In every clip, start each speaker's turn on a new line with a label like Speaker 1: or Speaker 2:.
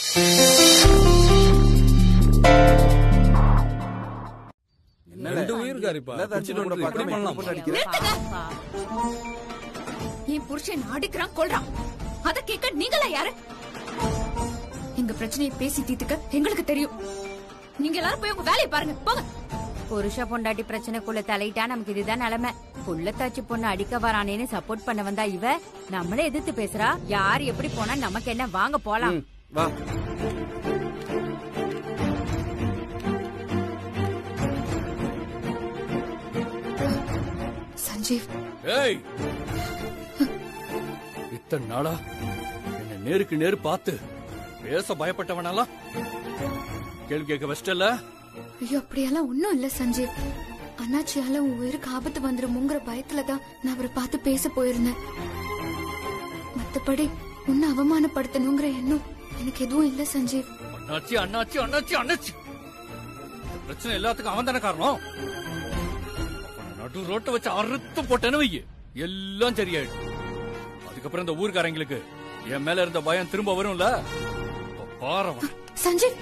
Speaker 1: ரெண்டு உயிருக்காரிப்பா குடிச்சிட்டு வந்து இப்படி பண்ணலாமா
Speaker 2: நிறுத்துங்க. என் புருஷன் அடிக்கிறான் கொல்றான் அத கேட்க நீங்களா யாரு எங்க பிரச்சனையை பேசி தீர்த்துக்க எங்களுக்கு தெரியும் நீங்க எல்லாரும் போய் உங்க வேலையை பாருங்க போங்க
Speaker 3: புருஷ பொண்டாட்டி பிரச்சனைக்குள்ள தலையிட்டா நமக்கு இதுதான் நிலைமை புள்ளத்தாச்சி பொண்ணு அடிக்க வரானேன்னு சப்போர்ட் பண்ண வந்தா இவ நம்மளே எதிர்த்து பேசுறா யார் எப்படி போனா நமக்கு என்ன வாங்க போலாம்
Speaker 1: ம், வா
Speaker 2: சஞ்சீவ்
Speaker 4: ஏய் இத்தனை நாளா என்ன நேருக்கு நேரு பார்த்து பேச பயப்பட்டவனெல்லாம் கேள்வி கேட்க வச்சிட்டல
Speaker 2: ஐயோ அப்படியெல்லாம் ஒண்ணும் இல்ல சஞ்சீவ் அண்ணாச்சியால உன் உயிருக்கு ஆபத்து வந்துருமுங்கிற பயத்துல தான் நான் அவரை பார்த்து பேச போயிருந்தேன் மத்தபடி உன்னை அவமானப்படுத்தணுங்கிற எண்ணம் எனக்கு எதுவும் இல்ல சஞ்சீவ்
Speaker 4: அண்ணாச்சி அண்ணாச்சி அண்ணாச்சி அண்ணாச்சி இந்த பிரச்சனை எல்லாத்துக்கும் அவன் தானே காரணம் அவனை நடு ரோட்டை வச்சு அறுத்து போட்டேன்னு வைய எல்லாம் சரியாயிடும் அதுக்கப்புறம் இந்த ஊர்க்காரங்களுக்கு என் மேல இருந்த பயம் திரும்ப வரும்ல அப்ப பாரு அவனை.
Speaker 2: சஞ்சீவ்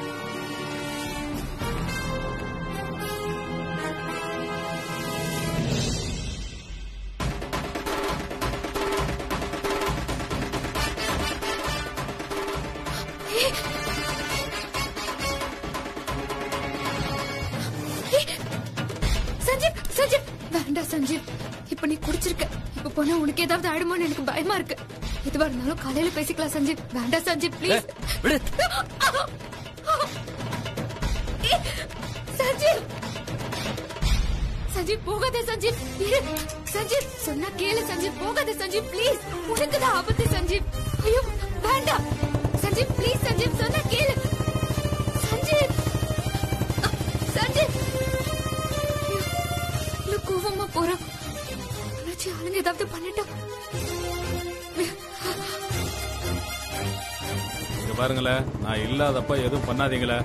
Speaker 2: சஞ்சீவ் சஞ்சீவ் வேண்டாம் சஞ்சீவ் இப்ப நீ குடிச்சிருக்க இப்ப போனா உனக்கு ஏதாவது ஆயிடுமோன்னு எனக்கு பயமா இருக்கு எதுவா இருந்தாலும் காலையில பேசிக்கலாம் சஞ்சீவ் வேண்டாம் சஞ்சீவ்
Speaker 4: ஏய்,
Speaker 2: ப்ளீஸ்
Speaker 4: விடு
Speaker 2: சஞ்சீவ் சஞ்சீவ் போகாதே சஞ்சீவ் இரு சஞ்சீவ் சொன்னா கேளு சஞ்சீவ் போகாதே சஞ்சீவ் ப்ளீஸ் உனக்கு தான் ஆபத்து சஞ்சீவ் ஐயோ வேண்டாம் சஞ்சீவ் ப்ளீஸ் சஞ்சீவ் சொன்னா கேளு சஞ்சீவ் அ, சஞ்சீவ் ஐயோ, இவ்வளவு கோவமா போறான் ஆனாச்சு ஆளுங்க ஏதாவது பண்ணிட்டா
Speaker 1: இங்க பாருங்களேன் நான் இல்லாதப்ப எதுவும் பண்ணாதீங்களே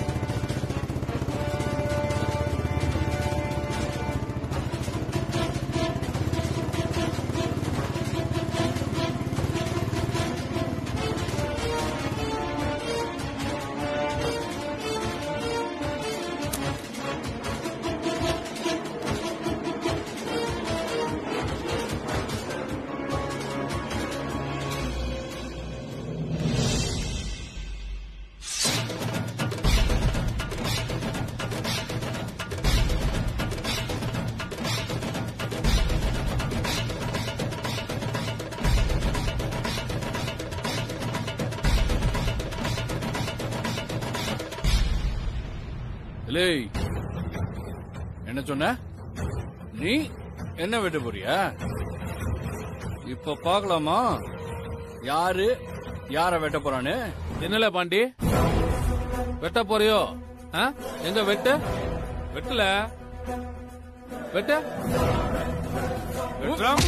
Speaker 4: லேய் என்ன சொன்ன நீ என்ன வெட்ட போறியா இப்ப பார்க்கலாமா யாரு யார வெட்ட போறான்னு
Speaker 1: என்னல பாண்டி வெட்ட போறியோ ஆ? எங்க வெட்டு வெட்டல வெட்ட வெட்டுறான்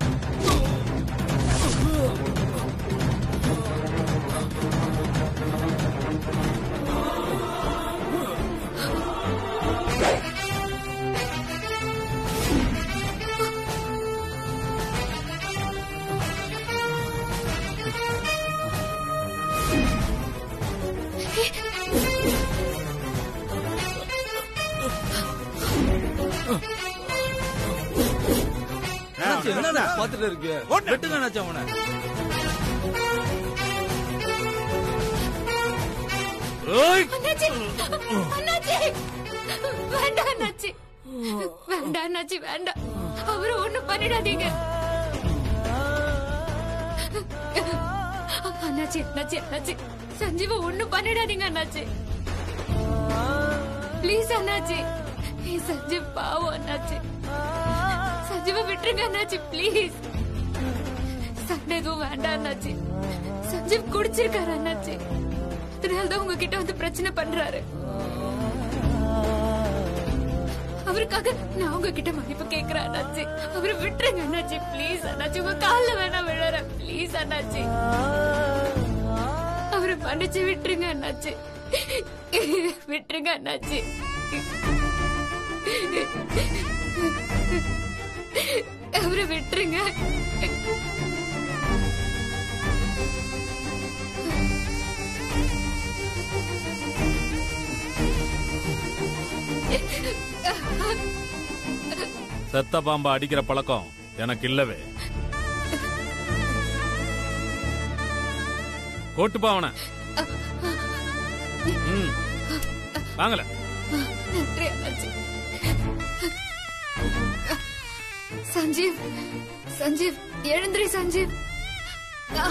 Speaker 5: என்னடா
Speaker 1: பாத்துட்டு இருக்கு வெட்டுங்க நினைச்ச அவனை
Speaker 4: ஏய்!
Speaker 2: அண்ணாச்சி அண்ணாச்சி வேண்டாம் அண்ணாச்சி வேண்டாம் அண்ணாச்சி வேண்டாம் அவரை ஒண்ணும் பண்ணிடாதீங்க அண்ணாச்சி அண்ணாச்சி அண்ணாச்சி சஞ்சீவ ஒண்ணும் பண்ணிடாதீங்க அண்ணாச்சி ப்ளீஸ் அண்ணாச்சி ஏய், சஞ்சீவ் பாவம் அண்ணாச்சி சஞ்சீவ விட்டுருங்க அண்ணாச்சி ப்ளீஸ் சண்டை எதுவும் வேண்டாம் அண்ணாச்சி சஞ்சீவ் குடிச்சிருக்காரு அண்ணாச்சி அதனாலதான் உங்ககிட்ட வந்து பிரச்சனை பண்றாரு அவருக்காக நான் உங்ககிட்ட மன்னிப்பு கேக்குறேன் அண்ணாச்சி அவரை விட்டுருங்க அண்ணாச்சி ப்ளீஸ் அண்ணாச்சி உங்க கால்ல வேணா விழறேன் ப்ளீஸ் அண்ணாச்சி அவரை மன்னிச்சு விட்டுருங்க அண்ணாச்சி விட்டுருங்க அண்ணாச்சி அவரை விட்டுருங்க
Speaker 1: செத்த பாம்பை அடிக்கிற பழக்கம் எனக்கு இல்லவே கூட்டுப்பா அவனை ம். வாங்கல
Speaker 2: நன்றி அண்ணாச்சி சஞ்சீவ் சஞ்சீவ் எழுந்திரி சஞ்சீவ் ஆ.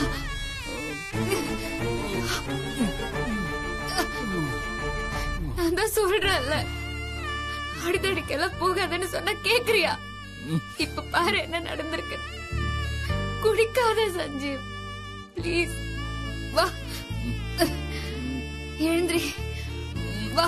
Speaker 2: நான் தான் சொல்றேன்ல அடித்தடிக்கெல்லாம் போகாதன்னு சொன்னா கேக்குறியா இப்ப பாரு என்ன நடந்திருக்கு குடிக்காத சஞ்சீவ் ப்ளீஸ் வா எழுந்திரி வா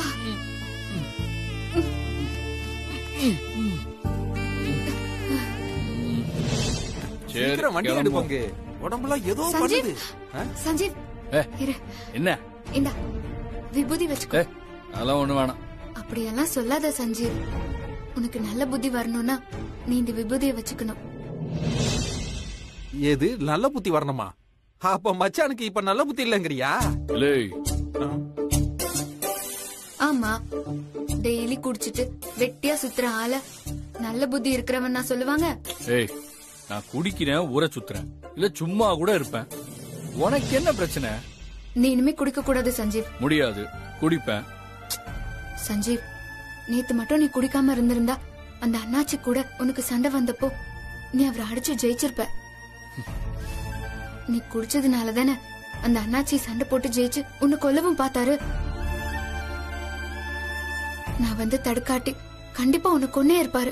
Speaker 4: சரி
Speaker 5: சீக்கிரம் வண்டி
Speaker 4: கிளம்புவோம்.
Speaker 5: எடுப்பாங்க உடம்புலாம் ஏதோ
Speaker 2: சஞ்சீவ்
Speaker 5: பண்ணுது ஆ?
Speaker 2: சஞ்சீவ்
Speaker 4: ஏ,
Speaker 2: இரு
Speaker 4: என்ன
Speaker 2: இந்தா விபூதி வச்சுக்கோ
Speaker 4: ஏ, அதெல்லாம் ஒண்ணு வேணாம்
Speaker 2: அப்படியெல்லாம் சொல்லாத சஞ்சீவ் உனக்கு நல்ல புத்தி வரணும்னா நீ இந்த விபூதியை வச்சுக்கணும்
Speaker 5: எது நல்ல புத்தி வரணுமா அப்ப மச்சானுக்கு இப்ப நல்ல புத்தி இல்லங்கறியா
Speaker 4: இல்லை
Speaker 2: ஆமா டெய்லி குடிச்சிட்டு வெட்டியா சுத்துற ஆள நல்ல புத்தி இருக்கிறவன் நான் சொல்லுவாங்க
Speaker 4: ஏய் நான் குடிக்கிறேன் ஊரை சுத்துறேன் இல்ல சும்மா கூட இருப்பேன் உனக்கு என்ன பிரச்சனை
Speaker 2: நீ இனிமே குடிக்க கூடாது சஞ்சீவ்
Speaker 4: முடியாது குடிப்பேன்
Speaker 2: சஞ்சீவ் நேத்து மட்டும் நீ குடிக்காம இருந்திருந்தா அந்த அண்ணாச்சி கூட உனக்கு சண்டை வந்தப்போ நீ அவரை அடிச்சு ஜெயிச்சிருப்ப நீ குடிச்சதுனால தானே அந்த அண்ணாச்சி சண்டை போட்டு ஜெயிச்சு உன்னை கொல்லவும் பார்த்தாரு நான் வந்து தடுக்காட்டி கண்டிப்பா உன்னை கொன்னே இருப்பாரு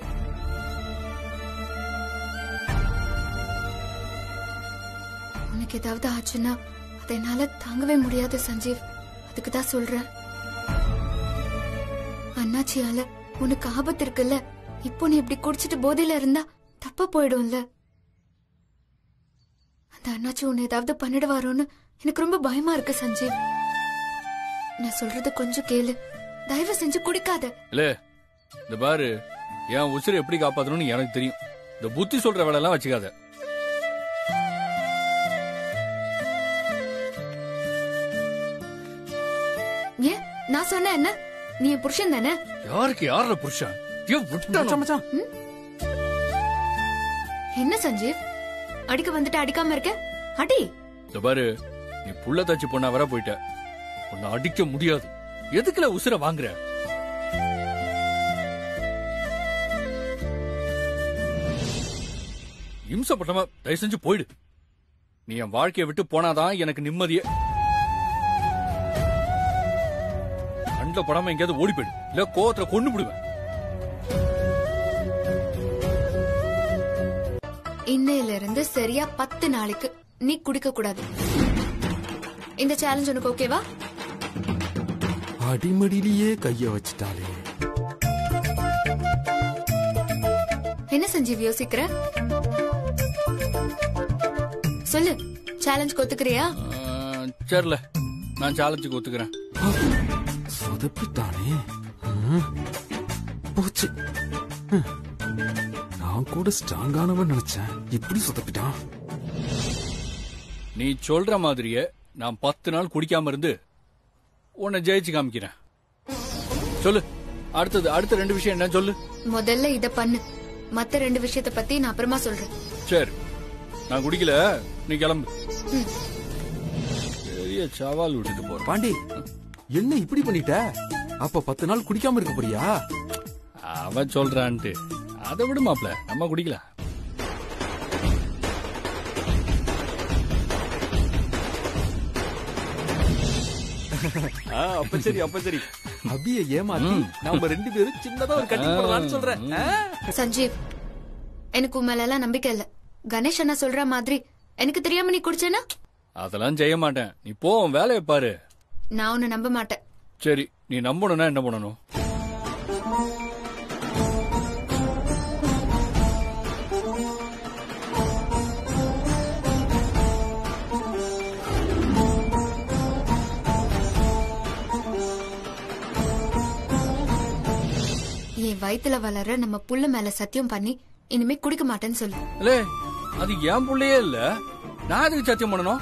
Speaker 2: உனக்கு ஏதாவது ஆச்சுன்னா அதை என்னால தாங்கவே முடியாது சஞ்சீவ் அதுக்கு தான் சொல்றேன் அண்ணாச்சியால உனக்கு ஆபத்து இருக்குல்ல இப்போ நீ இப்படி குடிச்சிட்டு போதையில இருந்தா தப்பா போயிடும்ல அந்த அண்ணாச்சி உன்னை ஏதாவது பண்ணிடுவாரோன்னு எனக்கு ரொம்ப பயமா இருக்கு சஞ்சீவ் நான் சொல்றது கொஞ்சம் கேளு தயவு செஞ்சு குடிக்காத
Speaker 4: இல்ல இந்த பாரு என் உசிரை எப்படி காப்பாத்தணும்னு எனக்கு தெரியும் இந்த புத்தி சொல்ற வேலை எல்லாம் வச்சுக்காத
Speaker 2: ஏன் நான் சொன்ன என்ன நீ என் புருஷன் தானே
Speaker 4: யாருக்கு யார புருஷன் ஏன்
Speaker 5: மச்சான்
Speaker 4: விட்டான்
Speaker 5: மச்சான்
Speaker 2: என்ன சஞ்சீவ் அடிக்க வந்துட்டு அடிக்காம இருக்க அடி
Speaker 4: இந்த பாரு நீ புள்ள தச்சு பொண்ணா வர போயிட்ட உன்னை அடிக்க முடியாது எதுக்குல உசிர வாங்குற இம்சப்பட்டவ தயவு செஞ்சு போயிடு நீ என் வாழ்க்கையை விட்டு போனாதான் எனக்கு நிம்மதியே கண்ட படாம எங்கேயாவது ஓடி போயிடு இல்ல கோவத்துல கொண்டு விடுவேன்
Speaker 2: இன்னையில இருந்து சரியா பத்து நாளைக்கு நீ குடிக்க கூடாது இந்த சேலஞ்ச் உனக்கு ஓகேவா
Speaker 5: அடிமடியிலேயே கைய வச்சுட்டாலே
Speaker 2: என்ன சஞ்சீவ் யோசிக்கிற சொல்லு சேலஞ்ச் ஒத்துக்கிறியா
Speaker 4: ஆஹ், சரில நான் சேலஞ்சுக்கு ஒத்துக்கிறேன்
Speaker 5: சொதப்பிட்டானே ம். போச்சு ம். நான் கூட ஸ்ட்ராங்கானவன் நினைச்சேன் இப்படி சொதப்பிட்டான்
Speaker 4: நீ சொல்ற மாதிரியே நான் பத்து நாள் குடிக்காம இருந்து உன்னை ஜெயிச்சு காமிக்கிறேன் சொல்லு அடுத்தது அடுத்த ரெண்டு விஷயம் என்ன சொல்லு
Speaker 2: முதல்ல இத பண்ணு மத்த ரெண்டு விஷயத்த பத்தி நான் அப்புறமா சொல்றேன்
Speaker 4: சரி நான் குடிக்கல நீ கிளம்பு
Speaker 2: ம்.
Speaker 4: பெரிய சவால் விட்டுட்டு போறேன்
Speaker 5: பாண்டி என்ன இப்படி பண்ணிட்ட அப்ப பத்து நாள் குடிக்காம இருக்க போறியா
Speaker 4: அவன் சொல்றான்ட்டு அதை விடு மாப்ள நம்ம குடிக்கலாம்
Speaker 5: அப்ப சரி அப்ப சரி அபிய ஏமாத்தி நாம ரெண்டு பேரும் சின்னதா ஒரு கட்டிங் போடலாம்னு சொல்றேன் ஆ?
Speaker 2: சஞ்சீவ் எனக்கு உன் மேல எல்லாம் நம்பிக்கை இல்ல கணேஷ் அண்ணா சொல்ற மாதிரி எனக்கு தெரியாம நீ குடிச்சேனா
Speaker 4: அதெல்லாம் செய்ய மாட்டேன் நீ போ உன் வேலையை பாரு
Speaker 2: நான் உன்னை நம்ப மாட்டேன்
Speaker 4: சரி நீ நம்பணும்னா என்ன பண்ணணும்
Speaker 2: என் வயித்துல வளர நம்ம புள்ள மேல சத்தியம் பண்ணி இனிமே குடிக்க மாட்டேன்னு சொல்லு
Speaker 4: இல்லே அது என் புள்ளையே இல்ல நான் எதுக்கு சத்தியம் பண்ணணும்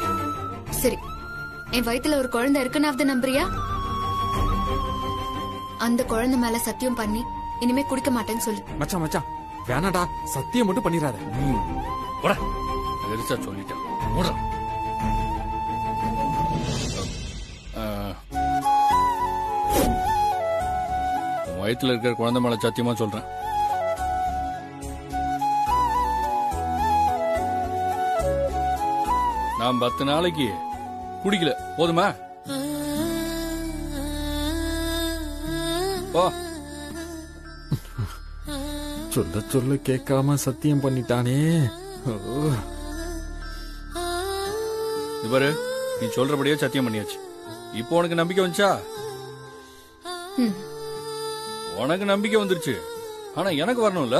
Speaker 2: சரி என் வயித்துல ஒரு குழந்தை இருக்குன்னாவது நம்புறியா அந்த குழந்தை மேல சத்தியம் பண்ணி இனிமே குடிக்க மாட்டேன்னு சொல்லு
Speaker 5: மச்சான் மச்சான் வேணாடா சத்தியம் மட்டும் பண்ணிடாத
Speaker 4: ம். போடா பெருசா சொல்லிட்டேன் மூடுறா. ஆ. உன் வயித்துல இருக்கிற குழந்தை மேல சத்தியமா சொல்றேன் நான் பத்து நாளைக்கு குடிக்கல போதுமா போ
Speaker 5: சொல்ல சொல்ல கேட்காம சத்தியம் பண்ணிட்டானே ஓ.
Speaker 4: இது பாரு நீ சொல்றபடியே சத்தியம் பண்ணியாச்சு இப்போ உனக்கு நம்பிக்கை வந்துச்சா
Speaker 2: ம்.
Speaker 4: உனக்கு நம்பிக்கை வந்துருச்சு ஆனா எனக்கு வரணும்ல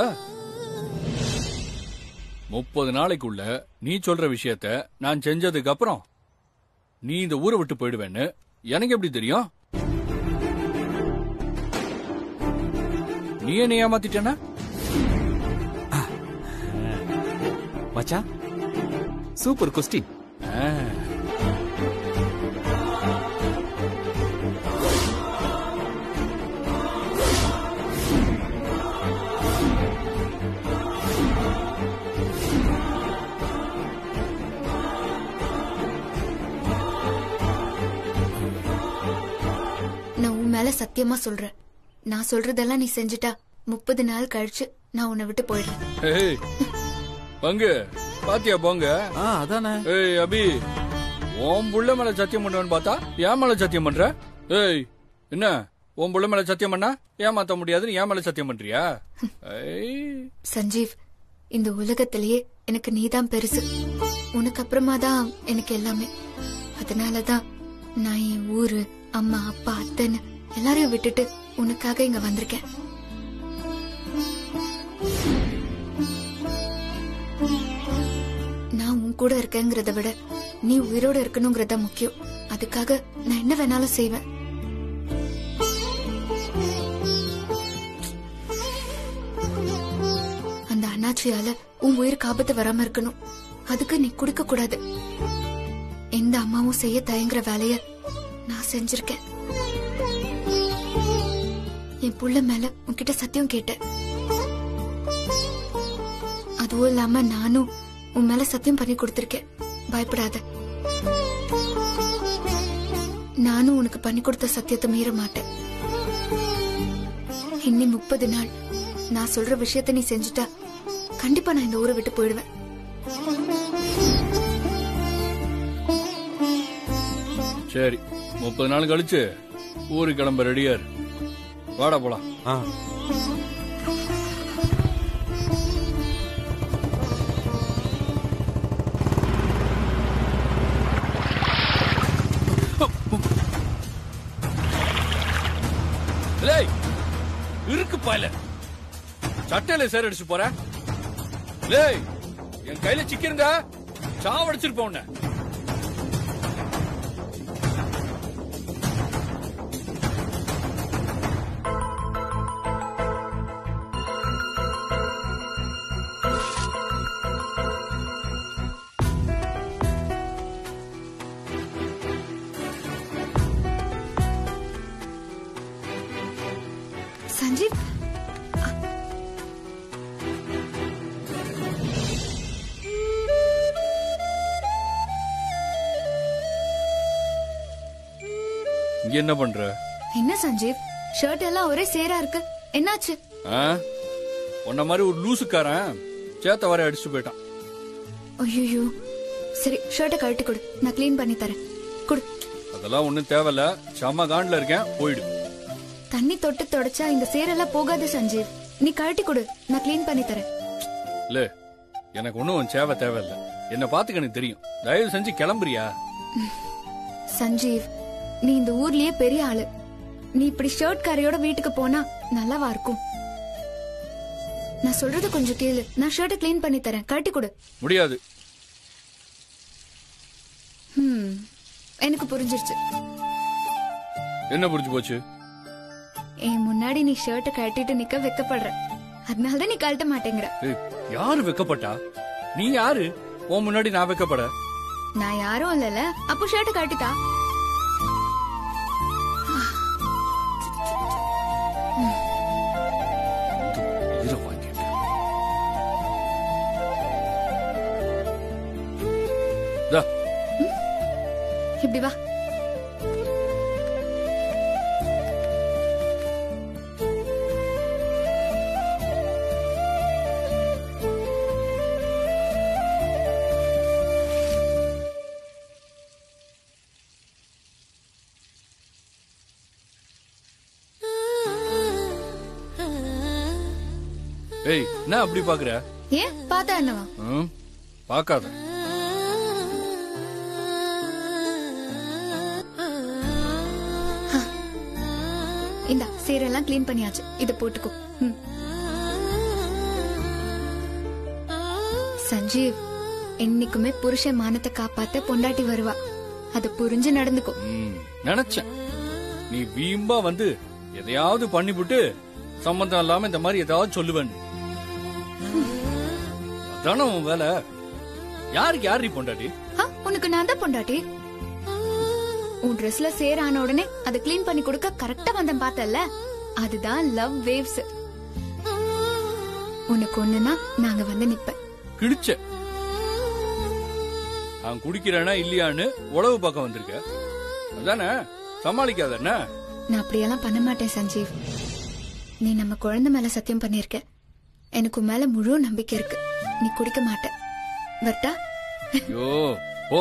Speaker 4: முப்பது நாளைக்குள்ள நீ சொல்ற விஷயத்த நான் செஞ்சதுக்கு அப்புறம் நீ இந்த ஊரை விட்டு போயிடுவேன்னு எனக்கு எப்படி தெரியும் நீ என்ன ஏமாத்திட்டேன்னா
Speaker 5: மச்சான் சூப்பர் கொஸ்டின்
Speaker 4: ஆ.
Speaker 2: நான் உன் மேல சத்தியமா சொல்றேன் நான் சொல்றதெல்லாம் நீ செஞ்சுட்டா முப்பது நாள் கழிச்சு நான் உன்னை விட்டு போயிடுறேன்
Speaker 4: ஏய் பங்கு பாத்தியா போங்க
Speaker 5: ஆ அதானே
Speaker 4: ஏய் அபி உன் புள்ள மேல சத்தியம் பண்ணுவேன்னு பார்த்தா என் மேல சத்தியம் பண்ற ஏய் என்ன உன் புள்ள மேல சத்தியம் பண்ணா ஏமாத்த முடியாதுன்னு என் மேல சத்தியம் பண்றியா ஏய்
Speaker 2: சஞ்சீவ் இந்த உலகத்திலேயே எனக்கு நீதான் பெருசு உனக்கு அப்புறமா தான் எனக்கு எல்லாமே அதனாலதான் நான் என் ஊரு அம்மா அப்பா அத்தைன்னு எல்லாரையும் விட்டுட்டு உனக்காக இங்க வந்திருக்கேன் நான் உன் கூட இருக்கேங்கிறத விட நீ உயிரோட இருக்கணுங்கிறத முக்கியம் அதுக்காக நான் என்ன வேணாலும் செய்வேன் அந்த அண்ணாச்சியால உன் உயிருக்கு ஆபத்து வராம இருக்கணும் அதுக்கு நீ குடிக்க கூடாது எந்த அம்மாவும் செய்ய தயங்குற வேலைய நான் செஞ்சிருக்கேன் என் புள்ள மேல உன்கிட்ட சத்தியம் கேட்டேன் அதுவும் இல்லாம நானும் உன் மேல சத்தியம் பண்ணி கொடுத்திருக்கேன் பயப்படாத நானும் உனக்கு பண்ணி கொடுத்த சத்தியத்தை மீற மாட்டேன் இன்னி முப்பது நாள் நான் சொல்ற விஷயத்த நீ செஞ்சுட்டா கண்டிப்பா நான் இந்த ஊரை விட்டு போயிடுவேன்
Speaker 4: சரி முப்பது நாள் கழிச்சு ஊருக்கு கிளம்ப ரெடியா இரு. வாடா போலாம்
Speaker 5: ஆ
Speaker 4: லேய் இருக்கு பாயில சட்டையில சேர் அடிச்சு போற லேய் என் கையில சிக்கிருங்க சாவடிச்சிருப்ப உன்னை
Speaker 2: சஞ்சீவ்
Speaker 4: இங்க என்ன பண்ற
Speaker 2: என்ன சஞ்சீவ் ஷர்ட் எல்லாம் ஒரே சேரா இருக்கு என்னாச்சு
Speaker 4: ஆ? உன்ன மாதிரி ஒரு லூசுக்காரன் சேத்த வர அடிச்சு போயிட்டான்
Speaker 2: ஐயோ சரி ஷர்ட்டை கழட்டி கொடு நான் க்ளீன் பண்ணி தரேன் கொடு
Speaker 4: அதெல்லாம் ஒண்ணும் தேவையில்ல செம்ம காண்டில் இருக்கேன் போயிடு
Speaker 2: தண்ணி தொட்டு தொடச்சா இந்த சேரெல்லாம் போகாது சஞ்சீவ் நீ கழட்டி கொடு நான் க்ளீன் பண்ணி தரேன்
Speaker 4: இல்ல எனக்கு ஒண்ணும் உன் சேவை தேவையில்ல என்ன பாத்துக்க எனக்கு தெரியும் தயவு செஞ்சு கிளம்புறியா
Speaker 2: சஞ்சீவ் நீ இந்த ஊர்லயே பெரிய ஆளு நீ இப்படி ஷர்ட் காரையோட வீட்டுக்கு போனா நல்லாவா இருக்கும் நான் சொல்றது கொஞ்சம் கேளு நான் ஷர்ட்டை க்ளீன் பண்ணி தரேன் கழட்டி கொடு
Speaker 4: முடியாது
Speaker 2: ஹம், எனக்கு புரிஞ்சிருச்சு
Speaker 4: என்ன புரிஞ்சு போச்சு
Speaker 2: என் முன்னாடி நீ ஷர்ட்டை கழட்டிட்டு நிக்க வெக்கப்படுற அதனாலதான் நீ கழட்ட மாட்டேங்கிற
Speaker 4: ஏய், யாரு வெக்கப்பட்டா நீ யாரு உன் முன்னாடி நான் வெக்கப்பட
Speaker 2: நான் யாரும் இல்லல அப்போ ஷர்ட்டை கழட்டித்தா இப்படி வா
Speaker 4: ஏய் என்ன அப்படி பாக்குற
Speaker 2: ஏன் பார்த்தா என்னவா
Speaker 4: ம், பார்க்காத
Speaker 2: இந்தா சேரெல்லாம் க்ளீன் பண்ணியாச்சு இத போட்டுக்கோ ம். சஞ்சீவ் என்னைக்குமே புருஷன் மானத்தை காப்பாத்த பொண்டாட்டி வருவா அத புரிஞ்சு நடந்துக்கோ
Speaker 4: ம், நினைச்சேன் நீ வீம்பா வந்து எதையாவது பண்ணிவிட்டு சம்பந்தம் இல்லாம இந்த மாதிரி ஏதாவது சொல்லுவேன் அதானே உன் வேலை யாருக்கு யார் நீ பொண்டாட்டி
Speaker 2: ஆ, உனக்கு நான் தான் பொண்டாட்டி உன் ட்ரெஸ்ல சேர் ஆன உடனே அதை க்ளீன் பண்ணி கொடுக்க கரெக்டா வந்தேன் பார்த்தல அதுதான் லவ் வேவ்ஸ் உனக்கு ஒண்ணுனா நாங்க வந்து நிப்பேன்
Speaker 4: கிழிச்ச நான் குடிக்கிறேனா இல்லையான்னு உழவு பக்கம் வந்திருக்க அதானே சமாளிக்காத என்ன
Speaker 2: நான் அப்படியெல்லாம் பண்ண மாட்டேன் சஞ்சீவ் நீ நம்ம குழந்தை மேல சத்தியம் பண்ணிருக்க எனக்கு உன் மேல முழு நம்பிக்கை இருக்கு நீ குடிக்க மாட்ட வரட்டா
Speaker 4: ஐயோ ஓ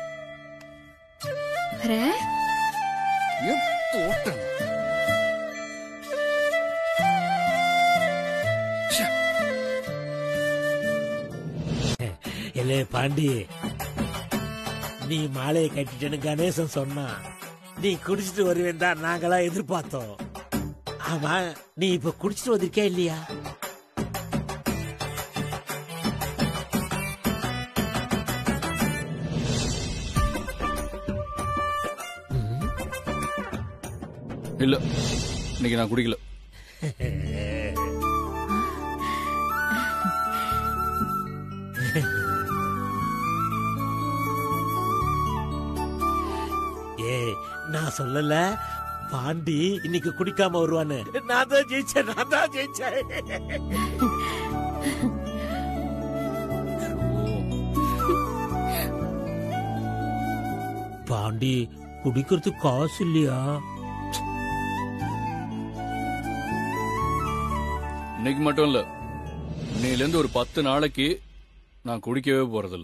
Speaker 2: வரேன்
Speaker 4: ஏன் தோட்டம் ச்சே.
Speaker 6: எலே பாண்டி நீ மாலையை கட்டிட்டேன்னு கணேசன் சொன்னான் நீ குடிச்சிட்டு வருவேன் தான் நாங்களா எதிர்பார்த்தோம் ஆமா நீ இப்ப குடிச்சிட்டு வந்திருக்கியா இல்லையா
Speaker 4: இல்ல இன்னைக்கு நான் குடிக்கல
Speaker 6: ஏ நான் சொல்லல பாண்டி இன்னைக்கு குடிக்காம வருவான்னு நான் தான் ஜெயிச்சேன் நான் தான் ஜெயிச்சேன் பாண்டி குடிக்கிறதுக்கு காசு இல்லையா
Speaker 4: இன்னைக்கு மட்டும் இல்ல இன்னையில இருந்து ஒரு பத்து நாளைக்கு நான் குடிக்கவே போறதில்ல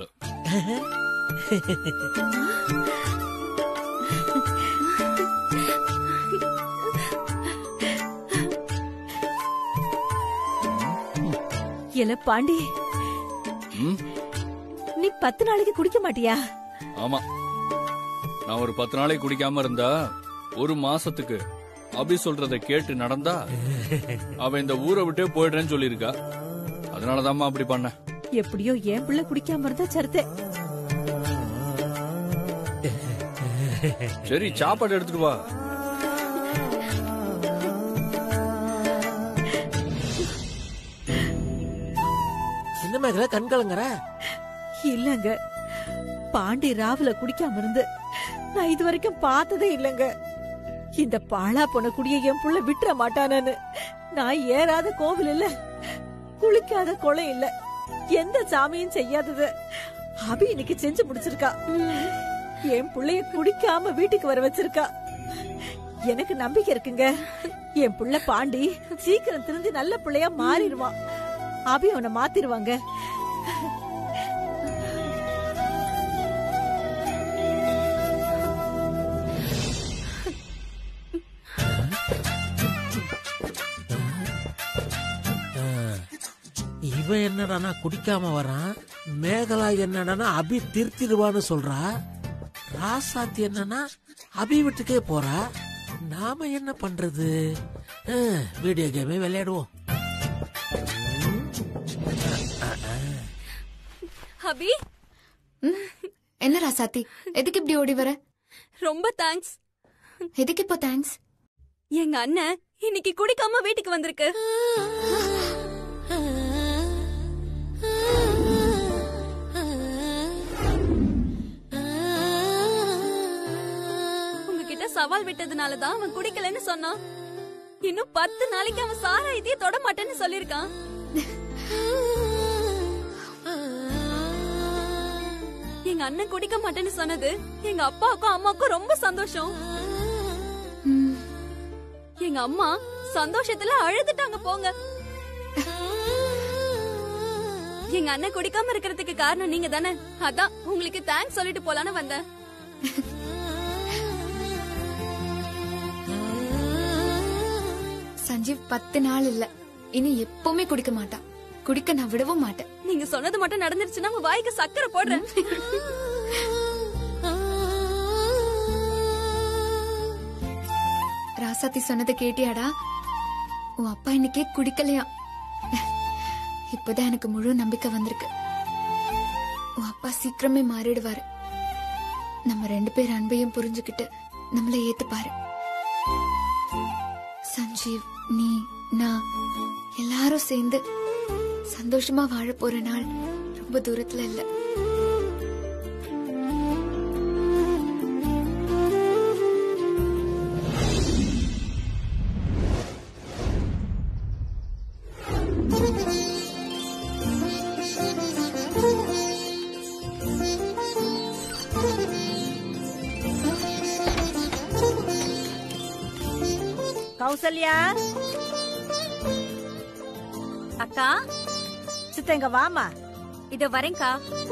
Speaker 7: எல பாண்டி
Speaker 4: ம்
Speaker 7: நீ பத்து நாளைக்கு குடிக்க மாட்டியா
Speaker 4: ஆமா நான் ஒரு பத்து நாளைக்கு குடிக்காம இருந்தா ஒரு மாசத்துக்கு அபி சொல்றத கேட்டு நடந்தா அவ இந்த ஊரை விட்டே போயிடுறேன்னு சொல்லியிருக்கா அதனாலதாம்மா அப்படி பண்ண
Speaker 7: எப்படியோ என் பிள்ளை குடிக்காம இருந்தா சரத்தே
Speaker 4: சரி சாப்பாடு எடுத்துட்டு வா
Speaker 6: சின்ன மேகல கண் கலங்குற
Speaker 7: இல்லங்க பாண்டி ராவுல குடிக்காம இருந்து நான் இது வரைக்கும் பார்த்ததே இல்லங்க இந்த பாழா போன குடிய என் புள்ள விட்டுற மாட்டானு நான் ஏறாத கோவில் இல்ல குளிக்காத கொலை இல்ல எந்த சாமியும் செய்யாதது அபி இன்னைக்கு செஞ்சு முடிச்சிருக்கா என் புள்ளைய குடிக்காம வீட்டுக்கு வர வச்சிருக்கா எனக்கு நம்பிக்கை இருக்குங்க என் புள்ள பாண்டி சீக்கிரம் திருந்தி நல்ல பிள்ளையா மாறிடுவான் அபி அவனை மாத்திருவாங்க
Speaker 6: இவன் என்னடானா குடிக்காம வரான் மேகலா என்னடானா அபி திருத்திடுவான்னு சொல்றா ராசாத்தி என்னன்னா அபி வீட்டுக்கே போறா நாம என்ன பண்றது அஹ், வீடியோ கேமே விளையாடுவோம்
Speaker 8: அபி
Speaker 2: என்ன ராசாத்தி எதுக்கு இப்படி ஓடி வர
Speaker 8: ரொம்ப தேங்க்ஸ்
Speaker 2: எதுக்கு இப்போ தேங்க்ஸ்
Speaker 8: எங்க அண்ணன் இன்னைக்கு குடிக்காம வீட்டுக்கு வந்திருக்கு உங்ககிட்ட சவால் விட்டதுனால தான் அவன் குடிக்கலன்னு சொன்னான் இன்னும் பத்து நாளைக்கு அவன் சாராயத்தையே தொட மாட்டேன்னு சொல்லிருக்கான் எங்க எங்க அண்ணன் குடிக்க மாட்டேன்னு சொன்னது எங்க அப்பாவுக்கும் அம்மாவுக்கும் ரொம்ப சந்தோஷம்
Speaker 2: ம்,
Speaker 8: எங்க அம்மா சந்தோஷத்துல அழுதுட்டாங்க போங்க எங்க அண்ணன் குடிக்காம இருக்கிறதுக்கு காரணம் நீங்க தானே அதான் உங்களுக்கு தேங்க்ஸ் சொல்லிட்டு போலான்னு வந்தேன்
Speaker 2: சஞ்சீவ் பத்து நாள் இல்ல இனி எப்பவுமே குடிக்க மாட்டான் குடிக்க நான் விடவும் மாட்டேன்
Speaker 8: நீங்க சொன்னது மட்டும் நடந்துருச்சுன்னா உங்க வாய்க்கு சக்கரை போடுறேன்
Speaker 2: ராசாத்தி சொன்னதை கேட்டியாடா உன் அப்பா இன்னைக்கே குடிக்கலையா இப்பதான் எனக்கு முழு நம்பிக்கை வந்திருக்கு உன் அப்பா சீக்கிரமே மாறிடுவாரு நம்ம ரெண்டு பேர் அன்பையும் புரிஞ்சுக்கிட்டு நம்மள ஏத்துப்பாரு சஞ்சீவ் நீ நான் எல்லாரும் சேர்ந்து சந்தோஷமா வாழ போற நாள் ரொம்ப தூரத்துல இல்ல
Speaker 7: கௌசல்யா
Speaker 3: அக்கா
Speaker 7: சித்த இங்க வாமா
Speaker 3: இதோ வரேன்க்கா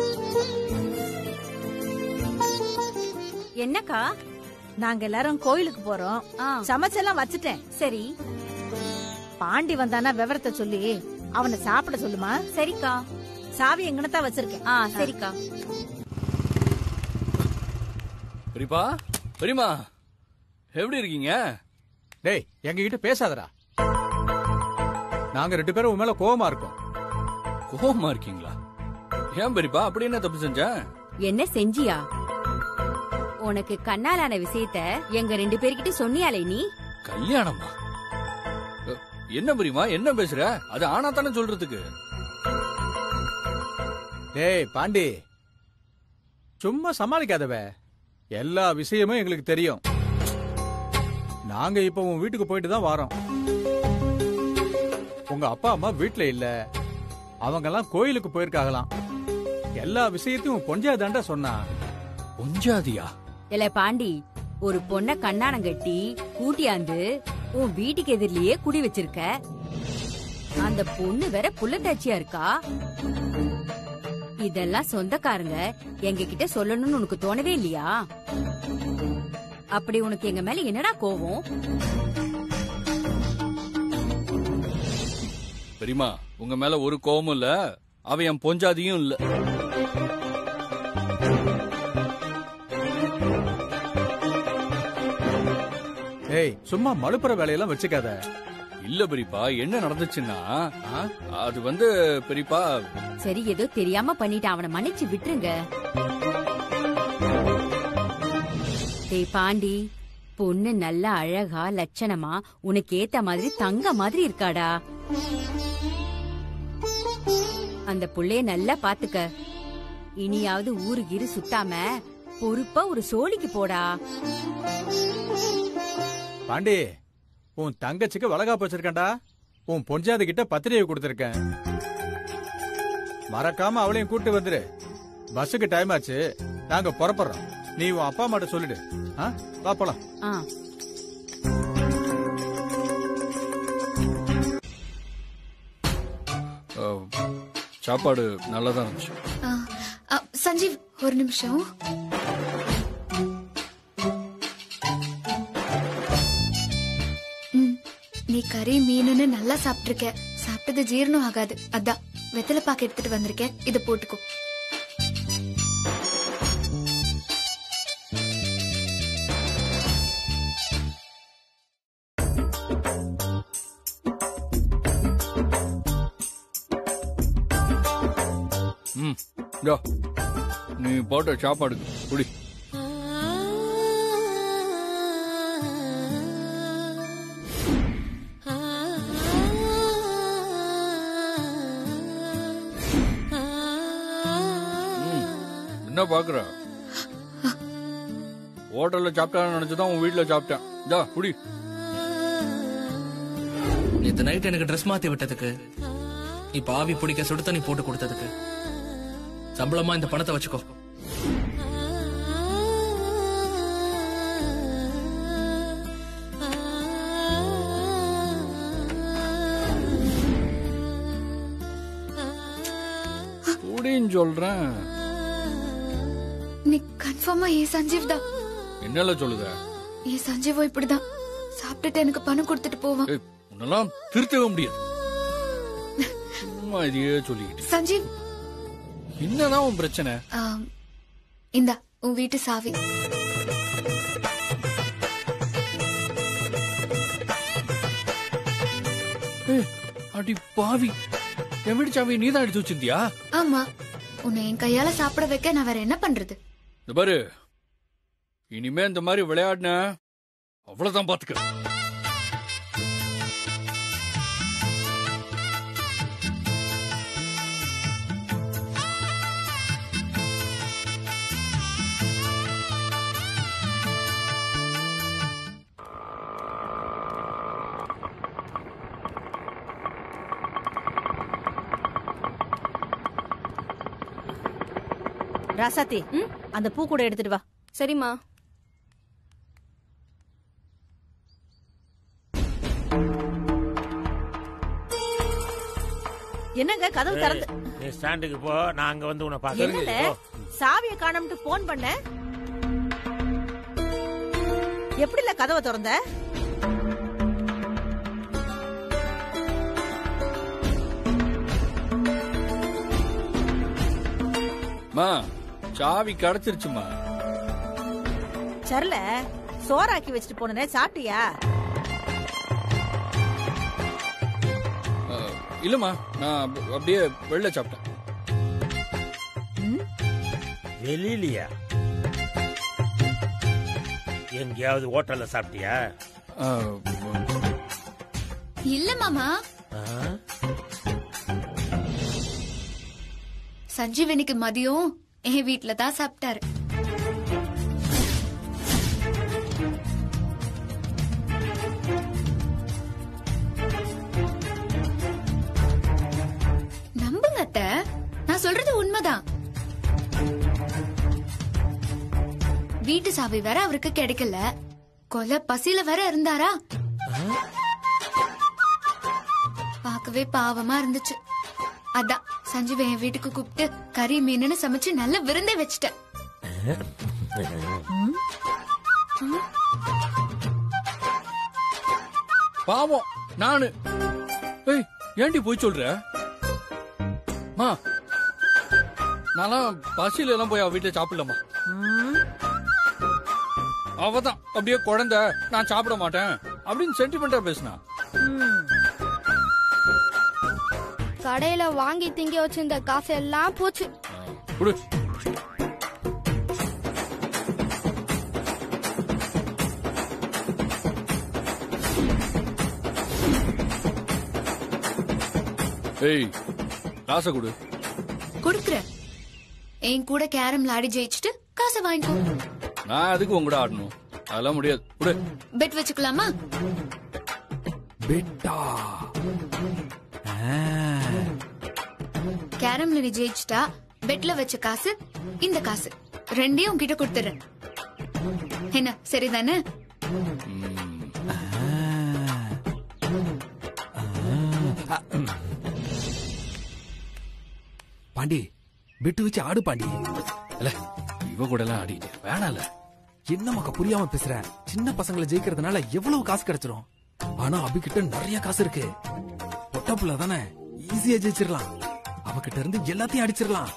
Speaker 3: என்னக்கா
Speaker 7: நாங்க எல்லாரும் கோயிலுக்கு போறோம்
Speaker 3: ஆ
Speaker 7: சமைச்செல்லாம் வச்சுட்டேன்
Speaker 3: சரி
Speaker 7: பாண்டி வந்தானா விவரத்தை சொல்லி அவனை சாப்பிட சொல்லுமா
Speaker 3: சரிக்கா
Speaker 7: சாவி எங்கனத்தான் வச்சிருக்கேன்
Speaker 3: ஆ சரிக்கா
Speaker 4: பெரியப்பா பெரியமா எப்படி இருக்கீங்க
Speaker 5: டேய் எங்ககிட்ட பேசாதடா நாங்க ரெண்டு பேரும் உன் மேல கோவமா இருக்கோம்
Speaker 4: கோவமா இருக்கீங்களா ஏன் பெரியப்பா அப்படி என்ன தப்பு செஞ்சேன்
Speaker 3: என்ன செஞ்சியா உனக்கு கண்ணாலான விஷயத்த எங்க ரெண்டு பேர்கிட்ட சொன்னியாலே நீ
Speaker 4: கல்யாணமா அ, என்ன பெரியமா என்ன பேசுற அது ஆனா தானே சொல்றதுக்கு
Speaker 5: டேய் பாண்டி சும்மா சமாளிக்காதவ எல்லா விஷயமும் எங்களுக்கு தெரியும் நாங்க இப்ப உன் வீட்டுக்கு போயிட்டு தான் வரோம் உங்க அப்பா அம்மா வீட்ல இல்ல அவங்க எல்லாம் கோயிலுக்கு போயிருக்காங்களாம் எல்லா விஷயத்தையும் உன் பொஞ்சியா தாண்டா சொன்னா
Speaker 4: பொஞ்சாதியா
Speaker 3: இல்ல பாண்டி ஒரு பொண்ண கண்ணானம் கட்டி கூட்டியாந்து உன் வீட்டுக்கு எதிரிலேயே குடி வச்சிருக்க அந்த பொண்ணு வேற புள்ளத்தாச்சியா இருக்கா இதெல்லாம் சொந்தக்காரங்க எங்க கிட்ட சொல்லணும்னு உனக்கு தோணவே இல்லையா அப்படி உனக்கு எங்க மேல என்னடா கோவம்
Speaker 4: பெரியமா உங்க மேல ஒரு கோவமும் இல்ல அவ என் பொஞ்சாதியும் இல்ல
Speaker 5: டேய் சும்மா மழுப்புற வேலையெல்லாம் வச்சுக்காத
Speaker 4: இல்ல பெரியப்பா என்ன நடந்துச்சுன்னா
Speaker 5: ஆ?
Speaker 4: அது வந்து பெரியப்பா
Speaker 3: சரி ஏதோ தெரியாம பண்ணிட்டு அவனை மன்னிச்சு விட்டுருங்க டேய் பாண்டி பொண்ணு நல்ல அழகா லட்சணமா உனக்கு ஏத்த மாதிரி தங்க மாதிரி இருக்காடா அந்த புள்ளைய நல்லா பாத்துக்க இனியாவது ஊரு கீரு சுத்தாம பொறுப்பா ஒரு சோழிக்கு போடா
Speaker 5: பாண்டி உன் தங்கச்சிக்கு வளகாப்பு வச்சிருக்கேன்டா உன் பொஞ்சாதி கிட்ட பத்திரிகை கொடுத்திருக்கேன் மறக்காம அவளையும் கூட்டு வந்துரு பஸ்ஸுக்கு டைம் ஆச்சு நாங்க புறப்படுறோம் நீ உன் அப்பா அம்மாட்ட சொல்லிடு ஆ? வா போலாம்
Speaker 3: ஆ
Speaker 4: அ, சாப்பாடு நல்லாதான் இருந்துச்சு
Speaker 2: ஆ, ஆ, சஞ்சீவ் ஒரு நிமிஷம் ம், நீ கறி மீனுன்னு நல்லா சாப்பிட்டிருக்க சாப்பிட்டது ஜீரணம் ஆகாது அதான் வெத்தலை பாக்கு எடுத்துட்டு வந்திருக்கேன் இதை போட்டுக்கோ
Speaker 4: ம் இதோ, நீ போட்ட சாப்பாடு குடி ம், என்ன பாக்குற ஹோட்டல்ல சாப்பிட்டான்னு நினைச்சுதான் உன் வீட்டுல சாப்பிட்டேன் இதா குடி
Speaker 9: நேத்து நைட் எனக்கு ட்ரெஸ் மாத்தி விட்டதுக்கு இப்ப ஆவி பிடிக்க சுடு தண்ணி போட்டு கொடுத்ததுக்கு சம்பளமா இந்த பணத்தை வச்சுக்கோ
Speaker 4: எப்படின்னு சொல்றேன்
Speaker 2: நீ கன்ஃபார்மா ஏன் சஞ்சீவ் தான்
Speaker 4: என்னல சொல்லுத
Speaker 2: ஏன் சஞ்சீவும் இப்படிதான் சாப்பிட்டுட்டு எனக்கு பணம் கொடுத்துட்டு போவான்
Speaker 4: ஏய், உன்னெல்லாம் திருத்தவே முடியாது சும்மா இதையே சொல்லிக்கிட்டு
Speaker 2: சஞ்சீவ்
Speaker 4: என்னதான் உன் பிரச்சனை
Speaker 2: ஆம், இந்தா உன் வீட்டு சாவி
Speaker 4: ஏய், அடி பாவி என் வீடு சாவி நீ தான் எடுத்து வச்சிருந்தியா
Speaker 2: ஆமா உன்னை என் கையால சாப்பிட வைக்க நான் வேற என்ன பண்றது
Speaker 4: இந்த பாரு இனிமே இந்த மாதிரி விளையாடின அவ்வளவுதான் பாத்துக்க
Speaker 7: ராசாத்தி அந்த பூ கூட எடுத்துட்டு வா
Speaker 8: சரிம்மா
Speaker 7: என்னங்க கதவு திறந்து
Speaker 6: நீ ஸ்டாண்டுக்கு போ நான் அங்க வந்து உன்னை
Speaker 7: என்னல
Speaker 6: பாக்குறேன்
Speaker 7: சாவிய காணோம்ட்டு போன் பண்ண எப்படில கதவை திறந்த
Speaker 4: மா சாவி கிடைச்சிருச்சுமா
Speaker 7: சரல சோறாக்கி வச்சுட்டு போனே சாப்பிட்டியா
Speaker 4: அஹ், இல்லம்மா நான் அப்ப- அப்படியே வெளில சாப்பிட்டேன்
Speaker 6: வெளியிலயா எங்கேயாவது ஹோட்டல்ல சாப்பிட்டியா
Speaker 4: அஹ்,
Speaker 2: இல்ல மாமா
Speaker 6: ஆ?
Speaker 2: சஞ்சீவ் இன்னைக்கு மதியம் என் வீட்ல தான் சாப்பிட்டாரு நம்புங்க அத்தை நான் சொல்றது உண்மைதான் வீட்டு சாவி வேற அவருக்கு கிடைக்கல கொலை பசியில வேற இருந்தாரா பார்க்கவே பாவமா இருந்துச்சு அதான் சஞ்சீவ் என் வீட்டுக்கு கூப்பிட்டு கறி மீனுன்னு சமைச்சு நல்ல விருந்தே வச்சுட்டேன்
Speaker 4: பாவம் நானு ஏய் ஏண்டி போய் சொல்ற மா நான்லாம் பசியில எல்லாம் போய் அவ வீட்டுல சாப்பிடலாமா அவதான் அப்படியே குழந்தை நான் சாப்பிட மாட்டேன் அப்படின்னு சென்டிமெண்டா பேசினா
Speaker 10: கடையில வாங்கி திங்க வச்சிருந்த காசு எல்லாம் போச்சு
Speaker 4: குடு ஏய் காசை கொடு
Speaker 2: கொடுக்குறேன் என் கூட கேரம் விளையாடி ஜெயிச்சுட்டு காசை வாங்கிக்கோ
Speaker 4: நான் அதுக்கு உங்க கூட ஆடணும் அதெல்லாம் முடியாது குடு
Speaker 2: பெட் வச்சுக்கலாமா
Speaker 5: பெட்டா
Speaker 2: கேரம்ல நீ ஜெயிச்சுட்டா பெட்ல வச்ச காசு இந்த காசு ரெண்டையும் உன்கிட்ட கொடுத்துறேன் என்ன சரிதானே
Speaker 5: பாண்டி பெட்டு வச்சு ஆடு பாண்டி
Speaker 4: இல்ல இவ கூட எல்லாம் ஆடிட்டு வேணாம்ல
Speaker 5: என்ன மக்கா புரியாம பேசுற சின்ன பசங்களை ஜெயிக்கிறதுனால எவ்வளவு காசு கிடைச்சிரும் ஆனா அபிகிட்ட நிறைய காசு இருக்கு பொட்ட புள்ள தானே ஈஸியா ஜெயிச்சிடலாம் அவகிட்ட இருந்து எல்லாத்தையும் அடிச்சிடலாம்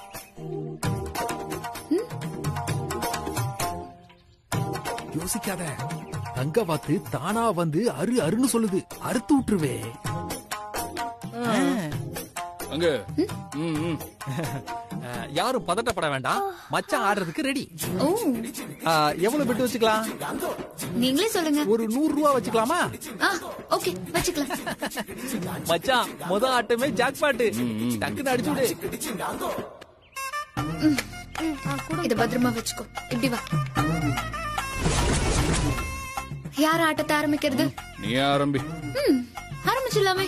Speaker 5: யோசிக்காத தங்க வாத்து தானா வந்து அரு அருன்னு சொல்லுது அறுத்து விட்டுருவே
Speaker 4: அங்க ம், ம்.
Speaker 5: அஹ், யாரும் பதட்டப்பட வேண்டாம் மச்சான் ஆடுறதுக்கு ரெடி
Speaker 2: ஓ
Speaker 5: எவ்வளவு பெட்டு வச்சுக்கலாம்
Speaker 2: நீங்களே சொல்லுங்க
Speaker 5: ஒரு நூறு ரூபா வச்சுக்கலாமா
Speaker 2: ஆ ஓகே வச்சுக்கலாம்
Speaker 5: மச்சான் முத ஆட்டமே ஜாக் பாட்டு டக்குன்னு அடிச்சு விடு
Speaker 2: இத பத்திரமா வச்சுக்கோ இப்படி வா யார் ஆட்டத்தை ஆரம்பிக்கிறது
Speaker 4: நீ ஆரம்பி
Speaker 2: ம் ஆரம்பிச்சிடலாமே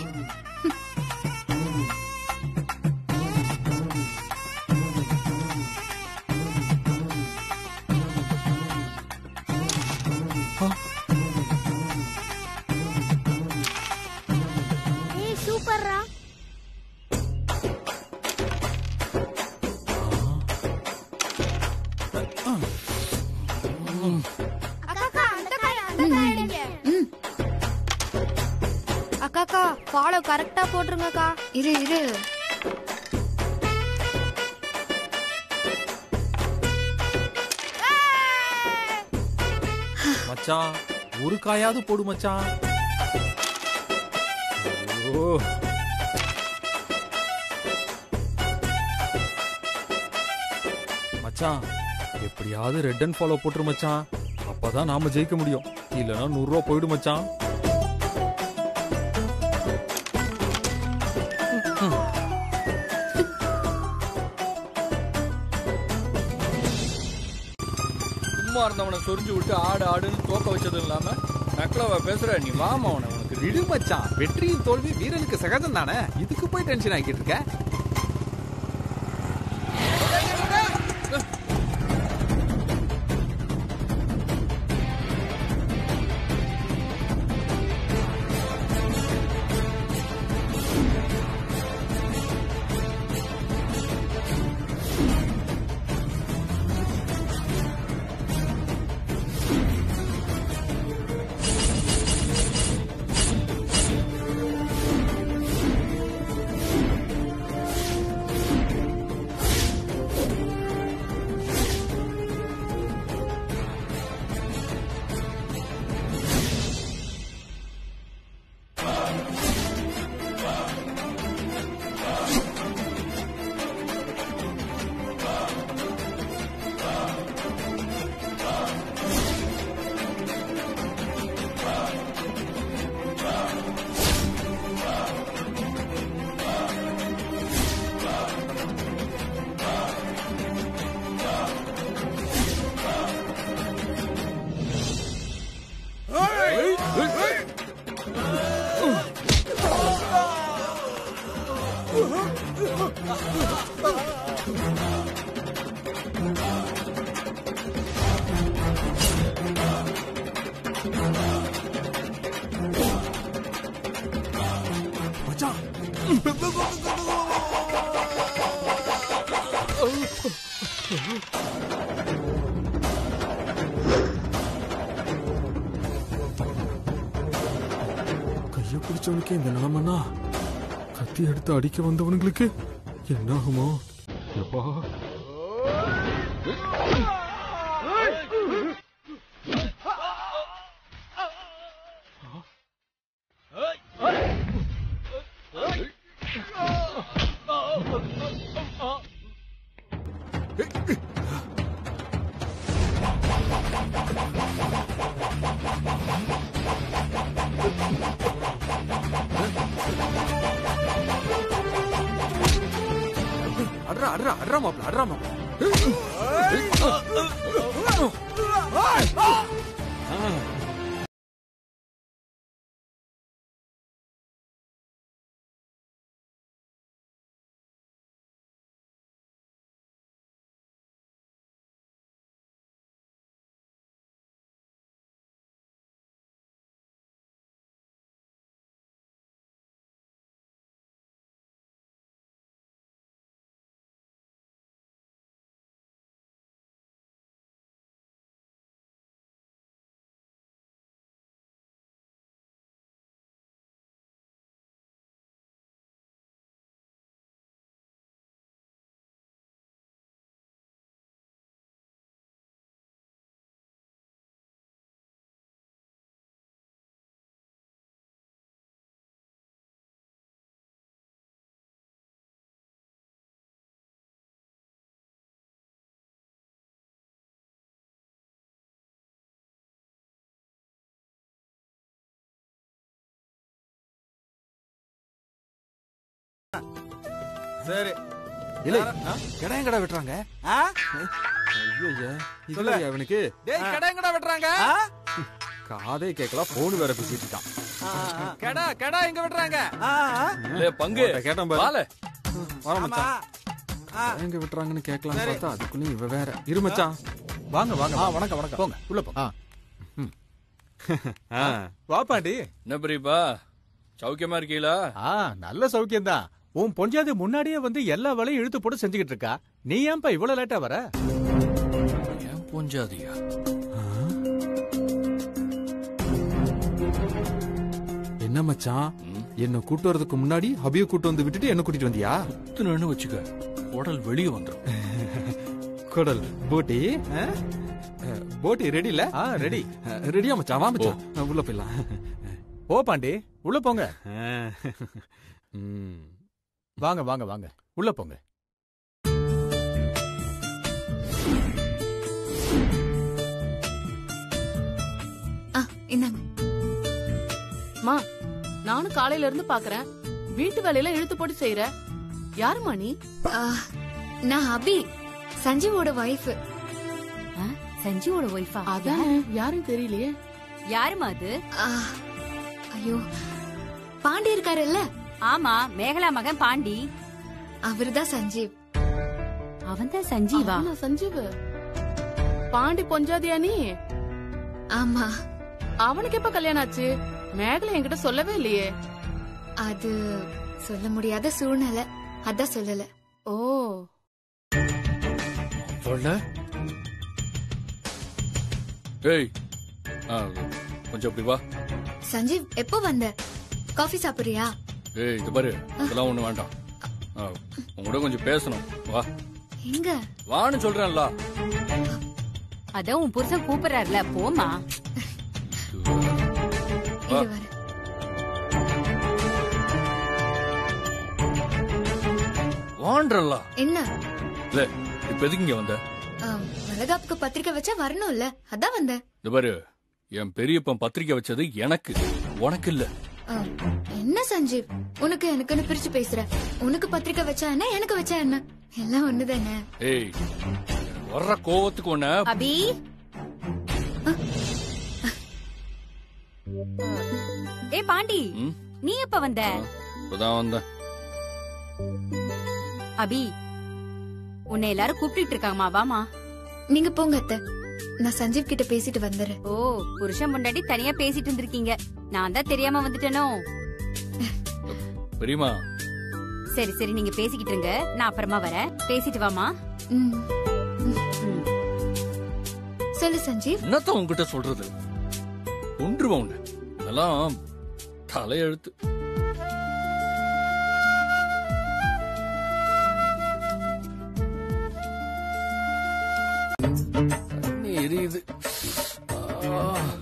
Speaker 10: ஏய் சூப்பர்ரா அக்காக்கா ஃபாலோ கரெக்டா போட்டுருங்கக்கா
Speaker 2: இரு இரு
Speaker 5: மச்சான் ஒரு காயாவது போடு மச்சான் ஓ மச்சான் எப்படியாவது ரெட் அண்ட் ஃபாலோ போட்டுரு மச்சான் அப்பதான் நாம ஜெயிக்க முடியும் இல்லனா நூறு ரூபா போயிடும் மச்சான்
Speaker 4: சும்மா இருந்தவனை சொரிஞ்சு விட்டு ஆடு ஆடுன்னு தோக்க வச்சதும் இல்லாம நக்கலவா பேசுற நீ வாமா அவனை உனக்கு
Speaker 5: விடு மச்சான் வெற்றியும் தோல்வி வீரனுக்கு சகஜம் தானே இதுக்கு போய் டென்ஷன் ஆக்கிட்டு இருக்க மச்சான் கைய பிடிச்சவனுக்கு இந்த நிலைமைனா கத்தி எடுத்து அடிக்க வந்தவனுங்களுக்கு என்ன ஆகுமோ எப்பா அட்ரா அட்ரா அட்ரா மாப்ள அட்ரா மாப்ள
Speaker 11: சரி
Speaker 5: இல்ல கடை எங்கடா வெட்டுறாங்க ஐயோ இதுல அவனுக்கு டேய் கடை எங்கடா வெட்டுறாங்க காதே கேட்கல போன் வேற பேசிட்டு இருக்கான் கடா கடா எங்க வெட்டுறாங்க
Speaker 4: லே பங்கு
Speaker 5: கேட்டான் பாரு
Speaker 4: வால
Speaker 5: வர மச்சான் கடை எங்க வெட்டுறாங்கன்னு கேட்கலாம் பார்த்தா அதுக்குள்ள இவ வேற இரு மச்சான்
Speaker 11: வாங்க வாங்க
Speaker 12: ஆ வணக்கம் வணக்கம்
Speaker 11: போங்க உள்ள போங்க
Speaker 12: ஆ. வா பாண்டி
Speaker 4: என்ன பெரியப்பா சௌக்கியமா இருக்கீங்களா
Speaker 12: ஆ நல்ல சௌக்கியம் தான் உன் பொஞ்சாதி முன்னாடியே வந்து எல்லா வேலையும் இழுத்து போட்டு செஞ்சுக்கிட்டு இருக்கா நீ ஏன்பா இவ்வளவு லேட்டா வர
Speaker 4: ஏன் பொஞ்சாதியா
Speaker 5: என்ன மச்சான் என்ன கூட்டு வரதுக்கு முன்னாடி அபிய கூட்டு வந்து விட்டுட்டு என்ன கூட்டிட்டு வந்தியா
Speaker 4: குத்துனு வச்சுக்க உடல் வெளியே வந்துடும்
Speaker 5: குடல் போட்டி ஆ? அஹ், போட்டி ரெடி இல்ல
Speaker 12: ஆ ரெடி
Speaker 5: அஹ், ரெடியா மச்சான் வா மச்சான் அஹ், உள்ள போயிடலாம்
Speaker 12: ஓ பாண்டி உள்ள போங்க
Speaker 5: அஹ், ம்.
Speaker 12: வாங்க வாங்க வாங்க உள்ள போங்க
Speaker 2: ஆ இந்தாங்க
Speaker 11: மா நானும் காலையில இருந்து பாக்குறேன் வீட்டு வேலையில இழுத்து போட்டு செய்யற யாருமா நீ
Speaker 2: ஆ, நான் அபி சஞ்சீவோட ஒய்ஃப்
Speaker 3: ஆ, சஞ்சுவோட ஒய்ஃபா
Speaker 11: அதானே யாரும் தெரியலையே
Speaker 3: யாருமா அது
Speaker 2: ஐயோ பாண்டி இருக்காருல்ல
Speaker 3: ஆமா மேகலா மகன் பாண்டி
Speaker 2: அவர்தான் சஞ்சீவ்
Speaker 3: அவன்தான் சஞ்சீவா
Speaker 11: அவனா சஞ்சீவ் பாண்டி பொஞ்சாதியா நீ
Speaker 2: ஆமா
Speaker 11: அவனுக்கு எப்ப கல்யாணம் ஆச்சு மேகலை என்கிட்ட சொல்லவே இல்லையே
Speaker 2: அது சொல்ல முடியாத சூழ்நிலை அதான் சொல்லல
Speaker 11: ஓ
Speaker 4: சொல்ல ஏய் ஆ, கொஞ்சம் அப்படி வா
Speaker 2: சஞ்சீவ் எப்போ வந்த காஃபி சாப்பிடுறியா
Speaker 4: ஏய் இது பாரு இதெல்லாம் ஒண்ணு வேண்டாம் ஆ, உன் கூட கொஞ்சம் பேசணும் வா
Speaker 2: எங்க
Speaker 4: வான்னு சொல்றேன்ல
Speaker 3: அதான் உன் புருஷன் கூப்பிடுறாருல போமா
Speaker 4: வா.
Speaker 2: இரு வர
Speaker 4: வான்றல்ல
Speaker 2: என்ன
Speaker 4: இல்ல இப்ப எதுக்கு இங்க வந்த
Speaker 2: ஆ, வளகாப்புக்கு பத்திரிக்கை வச்சா வரணும்ல அதான் வந்தேன்
Speaker 4: இது பாரு என் பெரியப்பன் பத்திரிக்கை வச்சது எனக்கு உனக்கு இல்ல
Speaker 2: ஆ, என்ன சஞ்சீவ் உனக்கு எனக்குன்னு பிரிச்சு பேசுற உனக்கு பத்திரிக்கை வச்சா என்ன எனக்கு வச்சா என்ன எல்லாம் ஒண்ணுதானே
Speaker 4: ஏய் வர்ற கோவத்துக்கு ஒண்ண
Speaker 3: அபி ஏ பாண்டி
Speaker 4: ம்?
Speaker 3: நீ எப்ப வந்த
Speaker 4: இப்பதான் வந்தேன்
Speaker 3: அபி உன்னை எல்லாரும் கூப்பிட்டு இருக்காங்கம்மா வாமா
Speaker 2: நீங்க போங்க அத்தை நான் சஞ்சீவ் கிட்ட பேசிட்டு வந்துடுறேன்
Speaker 3: ஓ புருஷன் பொண்டாட்டி தனியா பேசிட்டு இருந்திருக்கீங்க நான் தான் தெரியாம வந்துட்டேனோ
Speaker 4: பெரியமா
Speaker 3: சரி சரி நீங்க பேசிக்கிட்டு இருங்க நான் அப்புறமா வரேன் பேசிட்டு வாமா
Speaker 2: ம். சொல்லு சஞ்சீவ்
Speaker 4: என்னத்த உன்கிட்ட சொல்றது ஒன்றுவா உன்ன அதெல்லாம் தலையெழுத்து தண்ணி எரியுது ஆ.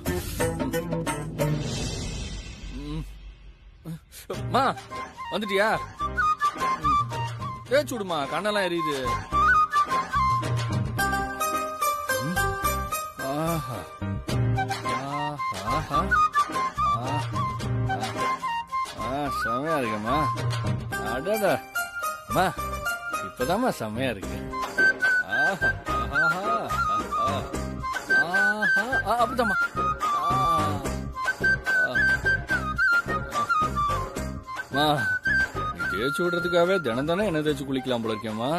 Speaker 4: ம். மா வந்துட்டியா ம். தேய்ச்சு விடுமா கண்ணெல்லாம் எரியுது ம். ஆஹா ஆஹா ஆஹா ஆ செமையா இருக்குமா அடடா அம்மா இப்பதாம்மா செமையா இருக்கு ஆஹா ஆஹா ஆஹா ஆஹா ஆ, அப்படிதாம்மா ஆ, ஆ. அம்மா நீ தேய்ச்சி விடுறதுக்காகவே தினம் தானே என்ன தேய்ச்சி குளிக்கலாம் போல இருக்கேம்மா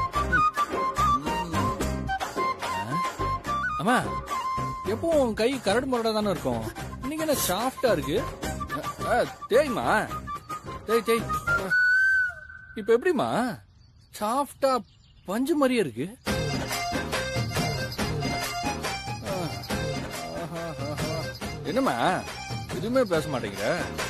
Speaker 4: அம்மா எப்பவும் உன் கை கரடு முரடா தானே இருக்கும் இன்னைக்கு என்ன சாஃப்டா இருக்கு அ, அ, தேய்மா தேய் தேய் அ. இப்ப எப்படிமா சாஃப்டா பஞ்சு மாதிரியே இருக்கு ஆ. ஆஹாஹாஹா. என்னம்மா எதுவுமே பேச மாட்டேங்கிற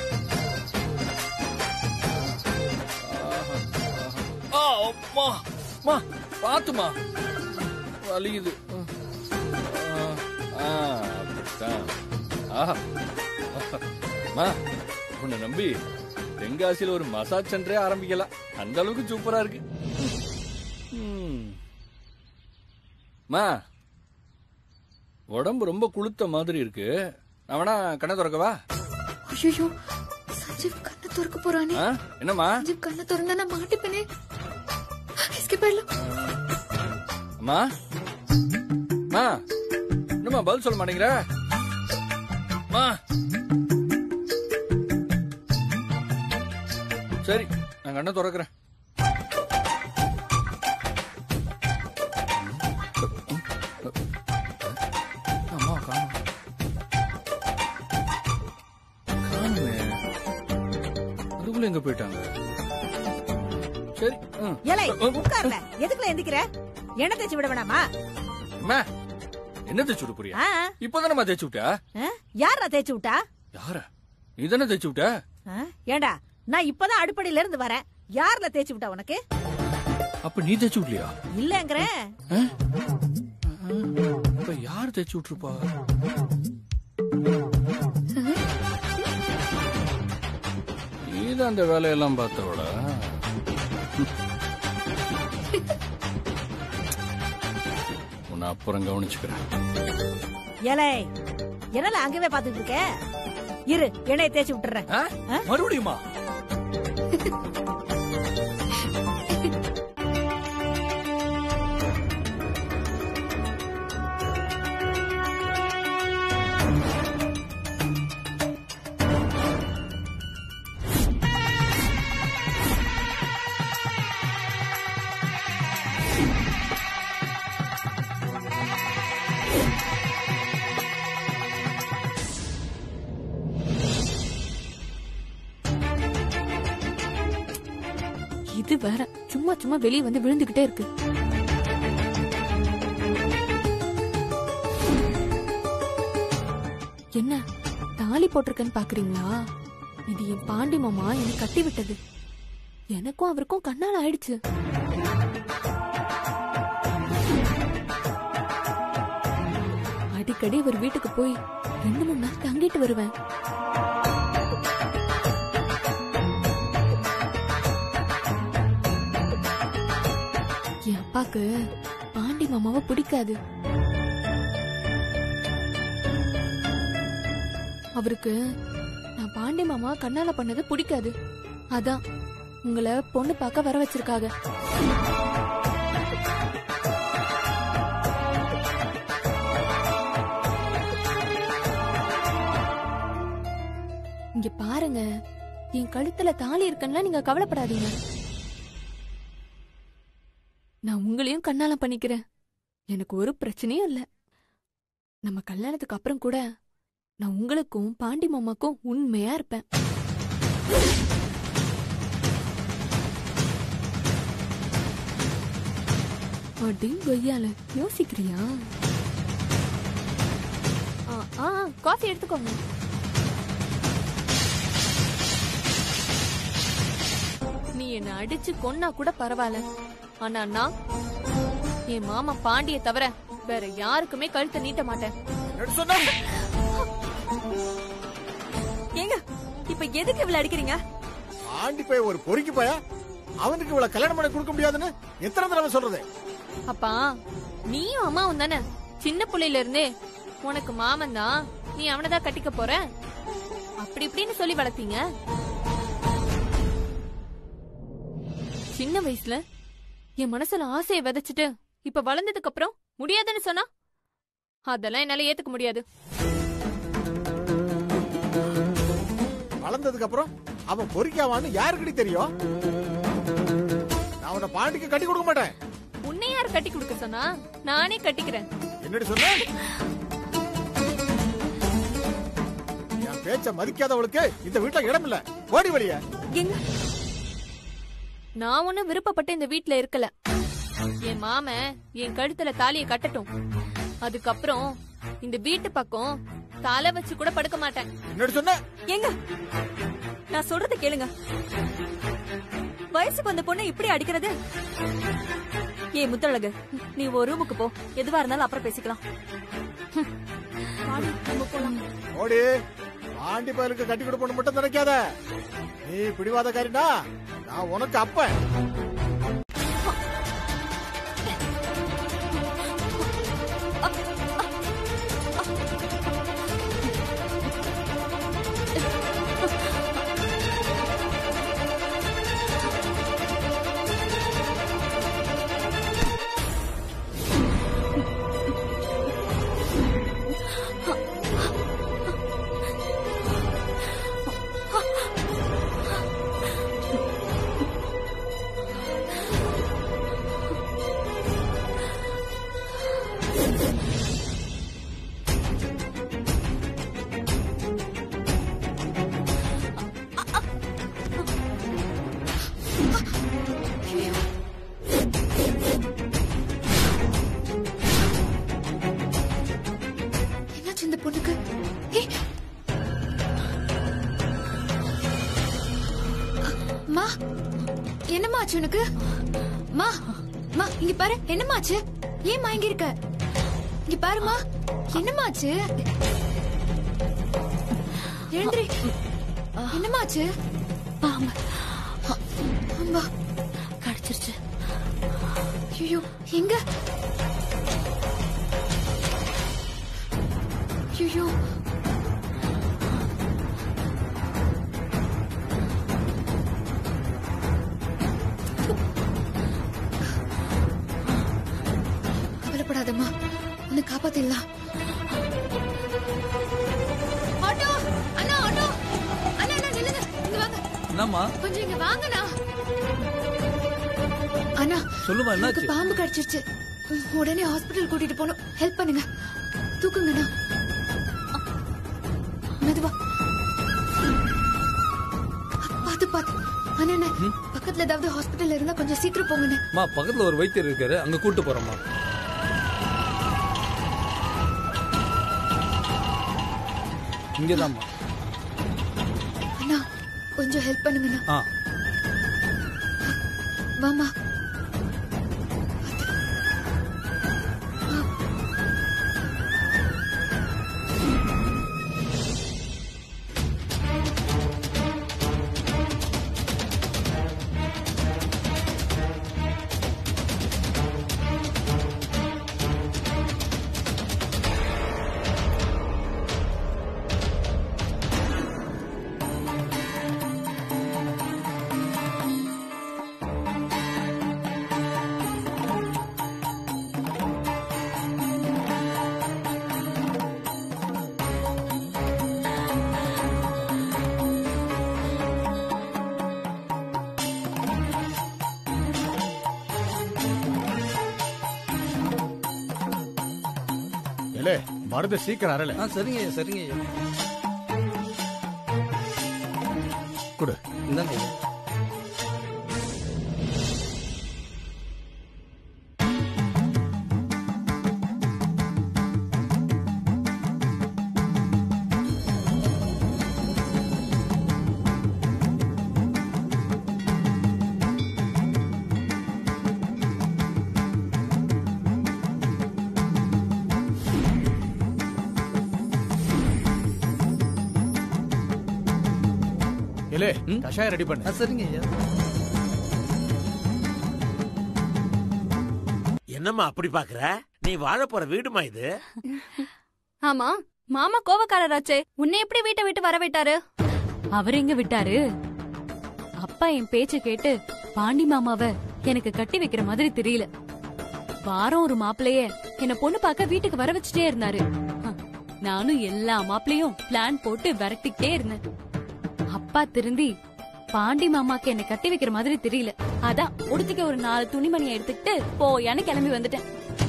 Speaker 4: ஆஹா, ஆஹா. ஆ, அம்மா அம்மா பாத்துமா வலிக்குது ம். ஆ, அப்படித்தான். ஆஹா. அம்மா, உன்னை நம்பி தென்காசியில ஒரு மசாஜ் சென்டரே ஆரம்பிக்கலாம் அந்த அளவுக்கு சூப்பரா இருக்கு ம். அம்மா, உடம்பு ரொம்ப குளுத்த மாதிரி இருக்கு நான் வேணா கண்ணை திறக்கவா
Speaker 2: ஐயோ சஞ்சீவ் கண்ணை திறக்க போறானே
Speaker 4: ஆ? என்னம்மா
Speaker 2: சஞ்சீவ் கண்ணை திறந்தா நான் மாட்டிப்பேனே எஸ்கேப் ஆயிடலாம்
Speaker 4: அம்மா அம்மா என்னம்மா பதில் சொல்ல மாட்டேங்கிற அம்மா சரி நான் கண்ணை திறக்கிறேன் அம்மா காணும் காணுமே அதுக்குள்ள எங்க போயிட்டாங்க சரி ம்.
Speaker 7: ஏலே உட்கார்ல எதுக்குல எந்திக்கிற எண்ணெய் தேய்ச்சி விட வேணாமா
Speaker 4: அம்மா என்ன தேய்ச்சி விட போறியா
Speaker 7: ஆ,
Speaker 4: இப்பதானம்மா தேய்ச்சி விட்டா
Speaker 7: ஆ, யாரா தேய்ச்சி விட்டா
Speaker 4: யார நீ தானே தைச்சு விட்ட
Speaker 7: ஆ? ஏண்டா நான் இப்பதான் அடுப்படியில இருந்து வரேன் யார்ல தேய்ச்சி விட்டா உனக்கு
Speaker 4: அப்ப நீ தைச்சு விடலையா
Speaker 7: இல்லங்கறேன்
Speaker 4: இப்ப யார் தைச்சு விட்டுருப்பா நீதான் அந்த வேலையெல்லாம் பார்த்தவளா உன்னை அப்புறம் கவனிச்சுக்கிறேன்
Speaker 7: ஏலே என்னல அங்கவே பாத்துட்டு இருக்க இரு எண்ணெயை தேய்ச்சி விட்டுறேன் ஆ?
Speaker 4: மறுபடியுமா
Speaker 11: இது வேற சும்மா சும்மா வெளியே வந்து விழுந்துகிட்டே இருக்கு என்ன தாலி போட்டிருக்கேன்னு பாக்குறீங்களா இது என் பாண்டி மாமா என்னை கட்டி விட்டது எனக்கும் அவருக்கும் கண்ணால் ஆயிடுச்சு அடிக்கடி ஒரு வீட்டுக்கு போய் ரெண்டு மூணு நாள் தங்கிட்டு வருவேன் என் அப்பாக்கு பாண்டி மாமாவை பிடிக்காது அவருக்கு நான் பாண்டி மாமா கண்ணால பண்ணது பிடிக்காது அதான் உங்களை பொண்ணு பார்க்க வர வச்சிருக்காங்க இங்க பாருங்க என் கழுத்துல தாலி இருக்குன்னா நீங்க கவலைப்படாதீங்க நான் உங்களையும் கண்ணால பண்ணிக்கிறேன் எனக்கு ஒரு பிரச்சனையும் இல்ல நம்ம கல்யாணத்துக்கு அப்புறம் கூட நான் உங்களுக்கும் பாண்டி மாமாக்கும் உண்மையா இருப்பேன் அப்படின்னு கொய்யால யோசிக்கிறியா ஆ, ஆ காஃபி எடுத்துக்கோங்க நீ என்ன அடிச்சு கொன்னா கூட பரவாயில்ல ஆனா நான் என் மாமா பாண்டிய தவிர வேற யாருக்குமே கழுத்தை நீட்ட மாட்டேன்
Speaker 13: ஏங்க இப்ப எதுக்கு இவ்வளவு அடிக்கிறீங்க
Speaker 14: ஆண்டி போய் ஒரு பொறுக்கி போய அவனுக்கு இவ்வளவு கல்யாணம் பண்ணி கொடுக்க முடியாதுன்னு எத்தனை தடவை சொல்றது
Speaker 11: அப்பா நீயும் அம்மாவும் தானே சின்ன புள்ளையில இருந்தே உனக்கு மாமன் தான் நீ அவனதான் கட்டிக்க போற அப்படி இப்படின்னு சொல்லி வளர்த்தீங்க சின்ன வயசுல என் மனசுல ஆசையை விதைச்சிட்டு இப்ப வளர்ந்ததுக்கு அப்புறம் முடியாதுன்னு சொன்னா அதெல்லாம் என்னால ஏத்துக்க முடியாது
Speaker 14: வளர்ந்ததுக்கு அப்புறம் அவன் பொறிக்காவான்னு யாருக்கிட்ட தெரியும் நான் அவனை பாண்டிக்கு கட்டி கொடுக்க மாட்டேன்
Speaker 11: உன்னை யார் கட்டி கொடுக்க சொன்னா நானே கட்டிக்கிறேன்
Speaker 14: என்னடி சொன்ன என் பேச்ச மதிக்காதவளுக்கு இந்த வீட்டுல இடம் இல்ல ஓடி வழிய
Speaker 11: நான் ஒண்ணும் விருப்பப்பட்டு இந்த வீட்ல இருக்கல என் மாமன் என் கழுத்துல தாலியை கட்டட்டும் அதுக்கப்புறம் இந்த வீட்டு பக்கம் தலை வச்சு கூட படுக்க மாட்டேன்
Speaker 14: என்னடி சொன்ன
Speaker 13: ஏங்க நான் சொல்றத கேளுங்க வயசுக்கு வந்த பொண்ணை இப்படி அடிக்கிறது ஏய் முத்தழகு நீ ஒரு ரூமுக்கு போ எதுவா இருந்தாலும் அப்புறம் பேசிக்கலாம் வாடி, நம்ம போலாம்.
Speaker 14: ஓடி பாண்டி பயலுக்கு கட்டி கொடுப்போன்னு மட்டும் நினைக்காத நீ பிடிவாதக்காரினா நான் உனக்கு அப்பன்
Speaker 2: என்னம்மா ஆச்சு உனக்கு மா மா இங்க பாரு என்னம்மா ஆச்சு ஏன் மயங்கி இருக்க இங்க பாருமா என்னம்மா ஆச்சு எழுந்திரி என்னம்மா ஆச்சு
Speaker 11: பாம்பு
Speaker 2: அம்மா
Speaker 11: கடிச்சிருச்சு
Speaker 2: ஐயோ எங்க ஐயோ கவலைப்படாதம்மா உன்னை காப்பாத்திடலாம் ஆட்டோ அண்ணா ஆட்டோ அண்ணா அண்ணா நில்லுங்க இங்க வாங்க
Speaker 9: என்னம்மா
Speaker 2: கொஞ்சம் இங்க வாங்கண்ணா அண்ணா
Speaker 9: சொல்லுமா
Speaker 2: எனக்கு
Speaker 9: என்னாச்சு
Speaker 2: பாம்பு கடிச்சிருச்சு உடனே ஹாஸ்பிடல் கூட்டிட்டு போகணும் ஹெல்ப் பண்ணுங்க தூக்குங்கண்ணா மெதுவா பாத்து பாத்து அண்ணா அண்ணா, பக்கத்துல ஏதாவது ஹாஸ்பிடல் இருந்தா கொஞ்சம் சீக்கிரம் போங்கண்ணே
Speaker 9: மா பக்கத்துல ஒரு வைத்தியர் இருக்காரு அங்க கூட்டு போறோம்மா இங்கதாம்மா
Speaker 2: அண்ணா கொஞ்சம் ஹெல்ப் பண்ணுங்கண்ணா
Speaker 9: ஆ
Speaker 2: வாமா
Speaker 12: ஏலே மருந்து சீக்கிரம் அரல
Speaker 9: ஆ சரிங்க ஐயா சரிங்க ஐயா
Speaker 12: கொடு
Speaker 9: இந்தாங்க ஐயா
Speaker 12: ஏலே கஷாயம் ரெடி பண்ணு
Speaker 9: ஆ சரிங்க ஐயா
Speaker 6: என்னம்மா அப்படி பாக்குற நீ வாழ போற வீடுமா இது
Speaker 8: ஆமா மாமா கோவக்காரராச்சே உன்னை எப்படி வீட்டை விட்டு வர விட்டாரு
Speaker 11: அவர் எங்க விட்டாரு அப்பா என் பேச்ச கேட்டு பாண்டி மாமாவ எனக்கு கட்டி வைக்கிற மாதிரி தெரியல வாரம் ஒரு மாப்பிளைய என்ன பொண்ணு பார்க்க வீட்டுக்கு வர வச்சுட்டே இருந்தாரு ஹ, நானும் எல்லா மாப்பிளையும் பிளான் போட்டு விரட்டிக்கிட்டே இருந்தேன் அப்பா திருந்தி பாண்டி மாமாக்கு என்ன கட்டி வைக்கிற மாதிரி தெரியல அதான் உடுத்துக்க ஒரு நாலு துணிமணியை எடுத்துக்கிட்டு போயான்னு கிளம்பி வந்துட்டேன்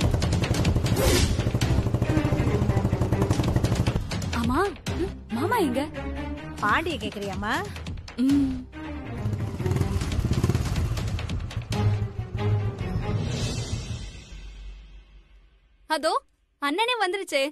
Speaker 11: ஆமா ம், மாமா எங்க
Speaker 7: பாண்டிய கேக்குறியாமா
Speaker 11: ம்
Speaker 8: அதோ அண்ணனே வந்துருச்சே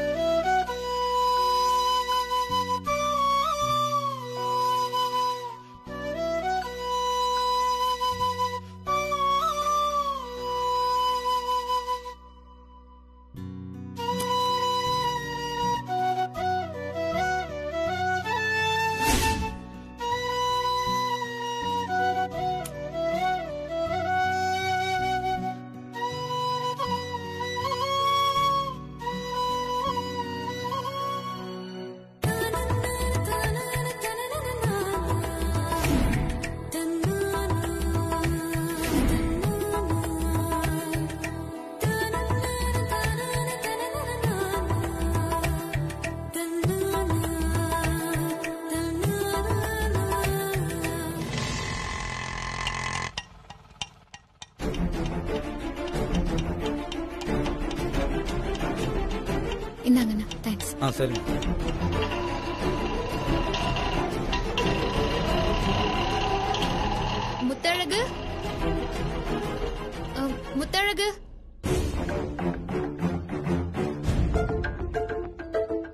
Speaker 2: இந்தாங்கண்ணா தேங்க்ஸ்
Speaker 9: ஆ சரிங்க
Speaker 2: முத்தழகு அஹ், முத்தழகு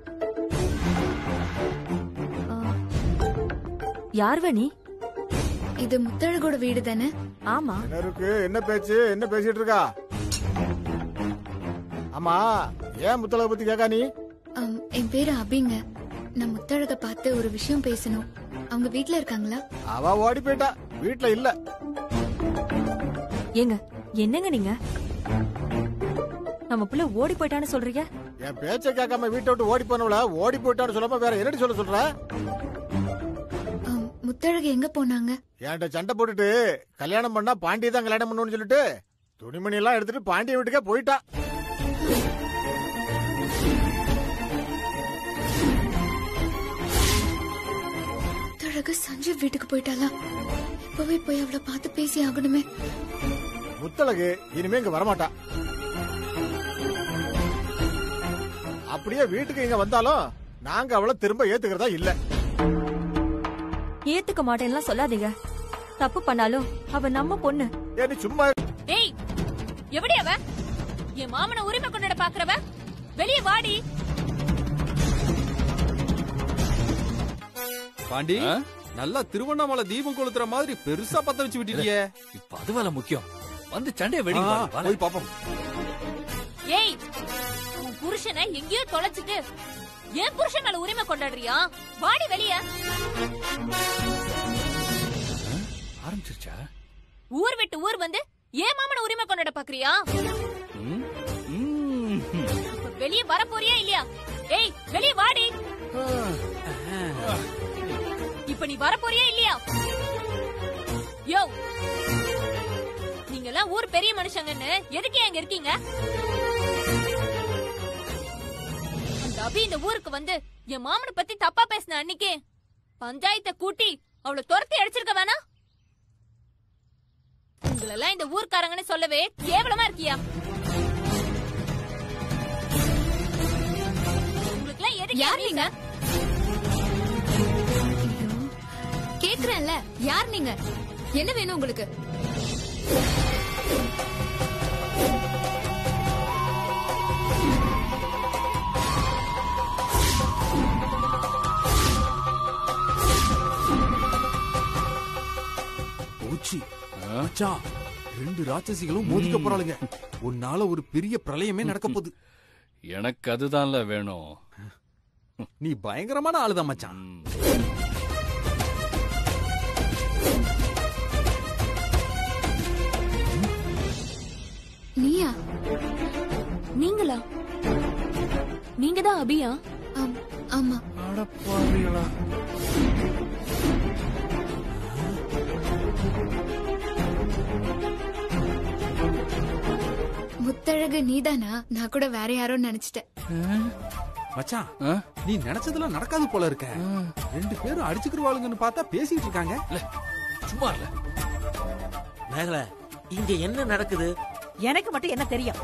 Speaker 13: யார் வேணி
Speaker 2: இது முத்தழகோட வீடு தானே
Speaker 13: ஆமா
Speaker 14: என்ன இருக்கு என்ன பேச்சு என்ன பேசிட்டு இருக்கா ஆமா ஏன் முத்தழக பத்தி கேக்கா நீ
Speaker 2: ஆம், என் பேரு அபிங்க நான் முத்தழக பார்த்து ஒரு விஷயம் பேசணும் அவங்க வீட்ல இருக்காங்களா
Speaker 14: அவ ஓடி போயிட்டா வீட்ல இல்ல
Speaker 13: ஏங்க என்னங்க நீங்க நம்ம புள்ள ஓடி போயிட்டான்னு சொல்றீங்க
Speaker 14: என் பேச்ச கேட்காம வீட்டை விட்டு ஓடி போனவள ஓடி போயிட்டான்னு சொல்லாம வேற என்னடி சொல்ல சொல்ற
Speaker 2: ஆம், முத்தழகு எங்க போனாங்க
Speaker 14: என்கிட்ட சண்டை போட்டுட்டு கல்யாணம் பண்ணா பாண்டிய தான் கல்யாணம் பண்ணணும்னு சொல்லிட்டு துணிமணி எல்லாம் எடுத்துட்டு பாண்டிய வீட்டுக்கே போயிட்டா
Speaker 2: முத்தழகு சஞ்சீவ் வீட்டுக்கு போயிட்டாளா இப்பவே போய் அவளை பார்த்து பேசி ஆகணுமே
Speaker 14: முத்தழகு இனிமே இங்க வரமாட்டா அப்படியே வீட்டுக்கு இங்க வந்தாலும் நாங்க அவளை திரும்ப ஏத்துக்கிறதா இல்ல
Speaker 13: ஏத்துக்க மாட்டேன்லாம் சொல்லாதீங்க தப்பு பண்ணாலும் அவ நம்ம பொண்ணு
Speaker 14: ஏ நீ சும்மா
Speaker 11: டேய் எப்படி அவ என் மாமன உரிமை கொண்டாட பாக்குறவ வெளியே வாடி
Speaker 5: பாண்டி நல்லா திருவண்ணாமலை தீபம் கொளுத்துற மாதிரி பெருசா பத்த வச்சு விட்டுட்டியே
Speaker 4: இப்ப அதுவல முக்கியம் வந்து சண்டைய வெடி
Speaker 5: ஆ, போய் பாப்போம்
Speaker 11: ஏய் உன் புருஷனை எங்கேயோ தொலைச்சிட்டு என் புருஷன் மேல உரிமை கொண்டாடுறியா வாடி வெளிய
Speaker 4: ஆரம்பிச்சிருச்சா
Speaker 11: ஊர் விட்டு ஊர் வந்து ஏன் மாமன உரிமை கொண்டாட பாக்குறியா
Speaker 4: ம்? ம்.
Speaker 11: இப்ப வெளிய வர போறியா இல்லையா ஏய் வெளிய வாடி இப்ப நீ வர போறியா இல்லையா யோ நீங்க எல்லாம் ஊர் பெரிய மனுஷங்கன்னு எதுக்கு அங்க இருக்கீங்க அந்த அபி இந்த ஊருக்கு வந்து என் மாமனை பத்தி தப்பா பேசின அன்னைக்கே பஞ்சாயத்தை கூட்டி அவளை துரத்தி அடிச்சிருக்க வேணா உங்களெல்லாம் இந்த ஊர்க்காரங்கன்னு சொல்லவே கேவலமா இருக்கியா உங்களுக்குலாம் எதுக்கு
Speaker 2: யார் நீங்க கேக்குறேன்ல யார் நீங்க என்ன வேணும் உங்களுக்கு
Speaker 5: போச்சு மச்சான் ரெண்டு ராட்சசிகளும் மோதிக்க போறாளுங்க உன்னால ஒரு பெரிய பிரளயமே நடக்க போகுது
Speaker 4: எனக்கு அதுதான்ல வேணும்
Speaker 5: நீ பயங்கரமான ஆளுதான் மச்சான்
Speaker 2: நீயா
Speaker 11: நீங்களா நீங்க தான் அபியா
Speaker 2: ஆம், ஆமா முத்தழகு நீதானா நான் கூட வேற யாரோ நினைச்சிட்டேன்
Speaker 5: மச்சான் நீ நினைச்சதெல்லாம் நடக்காது போல இருக்க ரெண்டு பேரும் அடிச்சுக்கிருவாளுங்கன்னு பார்த்தா பேசிட்டு இருக்காங்க
Speaker 4: சும்மா இல்ல
Speaker 6: மேகல இங்க என்ன நடக்குது
Speaker 7: எனக்கு மட்டும் என்ன தெரியும்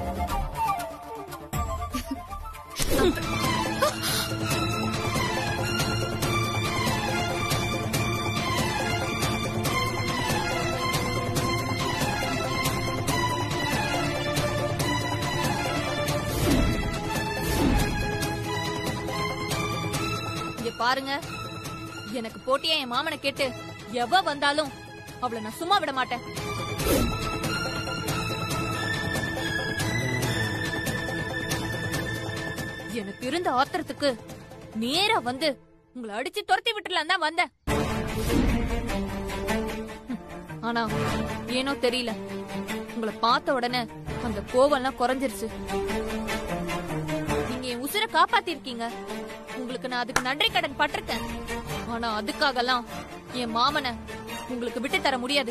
Speaker 11: இங்க பாருங்க எனக்கு போட்டியா என் மாமனை கேட்டு எவ வந்தாலும் அவளை நான் சும்மா விட மாட்டேன் எனக்கு இருந்த ஆத்திரத்துக்கு நேரா வந்து உங்களை அடிச்சு துரத்தி விட்டுலாம் தான் வந்தேன் ஹம், ஆனா ஏனோ தெரியல உங்களை பார்த்த உடனே அந்த கோவம்லாம் குறைஞ்சிருச்சு நீங்க என் உசுரை காப்பாத்திருக்கீங்க உங்களுக்கு நான் அதுக்கு நன்றி கடன் பட்டிருக்கேன் ஆனா அதுக்காகலாம் என் மாமனை உங்களுக்கு விட்டு தர முடியாது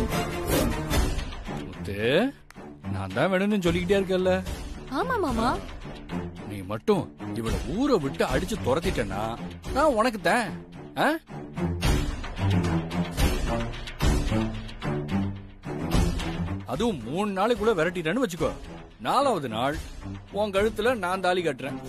Speaker 4: முத்து நான் தான் வேணும்னு சொல்லிக்கிட்டே இருக்கேல்ல
Speaker 11: ஆமா மாமா
Speaker 4: நீ மட்டும் இவளை ஊரை விட்டு அடிச்சு துரத்திட்டேன்னா நான் உனக்கு தான் ஆ? அதுவும் மூணு நாளைக்குள்ள விரட்டிட்டேன்னு வச்சுக்கோ நாலாவது நாள் உன் கழுத்துல நான் தாலி கட்டுறேன்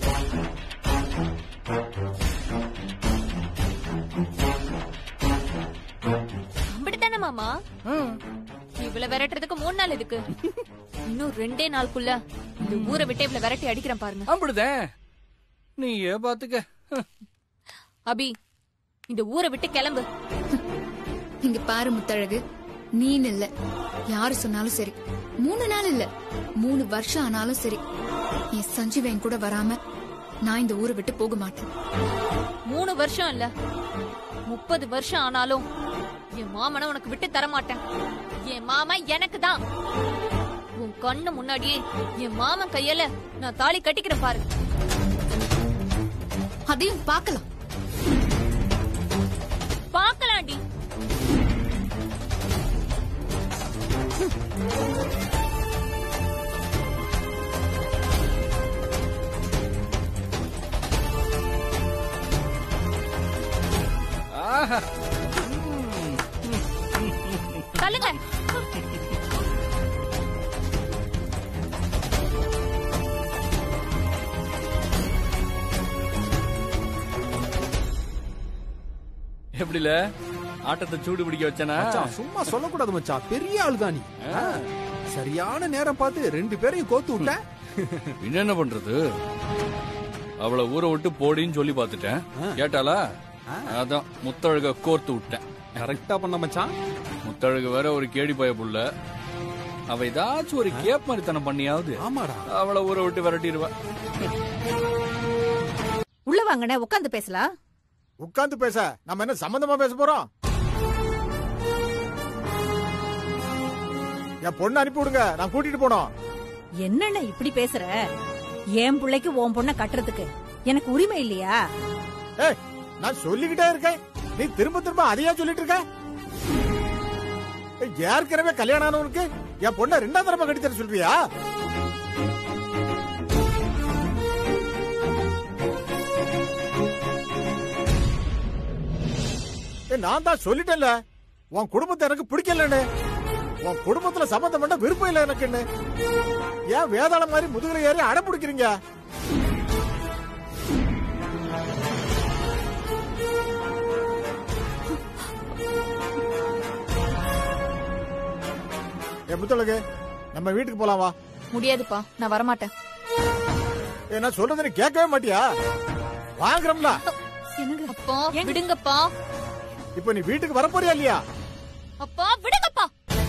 Speaker 11: அப்படித்தானே மாமா இவ்வளவு விரட்டுறதுக்கு மூணு நாள் இருக்கு இன்னும் ரெண்டே நாளுக்குள்ள இந்த ஊரை விட்டு இவ்வளவு விரட்டி அடிக்கிறேன் பாருங்க
Speaker 4: அப்படிதான் நீ ஏன் பாத்துக்க
Speaker 11: அபி இந்த ஊரை விட்டு கிளம்பு
Speaker 2: இங்க பாரு முத்தழகு நீன்னு இல்ல யாரு சொன்னாலும் சரி மூணு நாள் இல்ல மூணு வருஷம் ஆனாலும் சரி என் சஞ்சீவன் கூட வராம நான் இந்த ஊரை விட்டு போக மாட்டேன்
Speaker 13: மூணு வருஷம் இல்ல முப்பது வருஷம் ஆனாலும் என் மாமனை உனக்கு விட்டு தர மாட்டேன் என் மாமன் எனக்கு தான் உன் கண்ணு முன்னாடியே என் மாமன் கையால நான் தாலி கட்டிக்கிறேன் பாரு
Speaker 2: அதையும் பார்க்கலாம்
Speaker 13: பார்க்கலாண்டி
Speaker 4: ஆஹா
Speaker 13: தள்ளுங்க
Speaker 4: எப்படில ஆட்டத்தை சூடு பிடிக்க வச்சனா
Speaker 5: மச்சான், சும்மா சொல்லக்கூடாது மச்சான் பெரிய ஆள் தான் நீ ஆ, சரியான நேரம் பார்த்து ரெண்டு பேரையும் கோத்து விட்ட
Speaker 4: என்ன பண்றது அவளை ஊரை விட்டு போடின்னு சொல்லி பார்த்துட்டேன் கேட்டாளா அதான் முத்தழக கோர்த்து விட்டேன்
Speaker 5: கரெக்டா பண்ண மச்சான்
Speaker 4: முத்தழகு வேற ஒரு கேடி பய புள்ள அவ ஏதாச்சும் ஒரு கேப் மாதிரித்தனம் பண்ணியாவது
Speaker 5: ஆமாடா
Speaker 4: அவளை ஊரை விட்டு விரட்டிடுவா
Speaker 7: உள்ள வாங்கண்ணே உட்காந்து பேசலாம்
Speaker 14: உட்கார்ந்து பேச நம்ம என்ன சம்பந்தமா பேச போறோம் என் பொண்ணு அனுப்பி விடுங்க நான் கூட்டிட்டு போனோம்
Speaker 7: என்னண்ணே இப்படி பேசுற என் பிள்ளைக்கு உன் பொண்ண கட்டுறதுக்கு எனக்கு உரிமை இல்லையா
Speaker 14: ஏய் நான் சொல்லிக்கிட்டே இருக்கேன் நீ திரும்ப திரும்ப அதையே சொல்லிட்டு இருக்க ஏய், ஏற்கனவே கல்யாணம் ஆனவனுக்கு என் பொண்ணை ரெண்டாம் தடவை கட்டி தர சொல்றியா ஏய், நான் தான் சொல்லிட்டேன்ல உன் குடும்பத்தை எனக்கு பிடிக்கலன்னு உன் குடும்பத்துல சம்பந்தம் பண்ண விருப்பம் இல்ல எனக்குன்னு ஏன் வேதாள மாதிரி முதுகுல ஏறி அடம் பிடிக்கிறீங்க ஏ முத்தழகு நம்ம வீட்டுக்கு போலாம் வா
Speaker 13: முடியாதுப்பா நான் வரமாட்டேன்
Speaker 14: ஏ நான் சொல்றது நீ கேட்கவே மாட்டியா வாங்குறோம்ல
Speaker 13: அப்பா விடுங்கப்பா
Speaker 14: இப்ப நீ வீட்டுக்கு வரப்போறியா இல்லையா
Speaker 13: அப்பா விடுங்கப்பா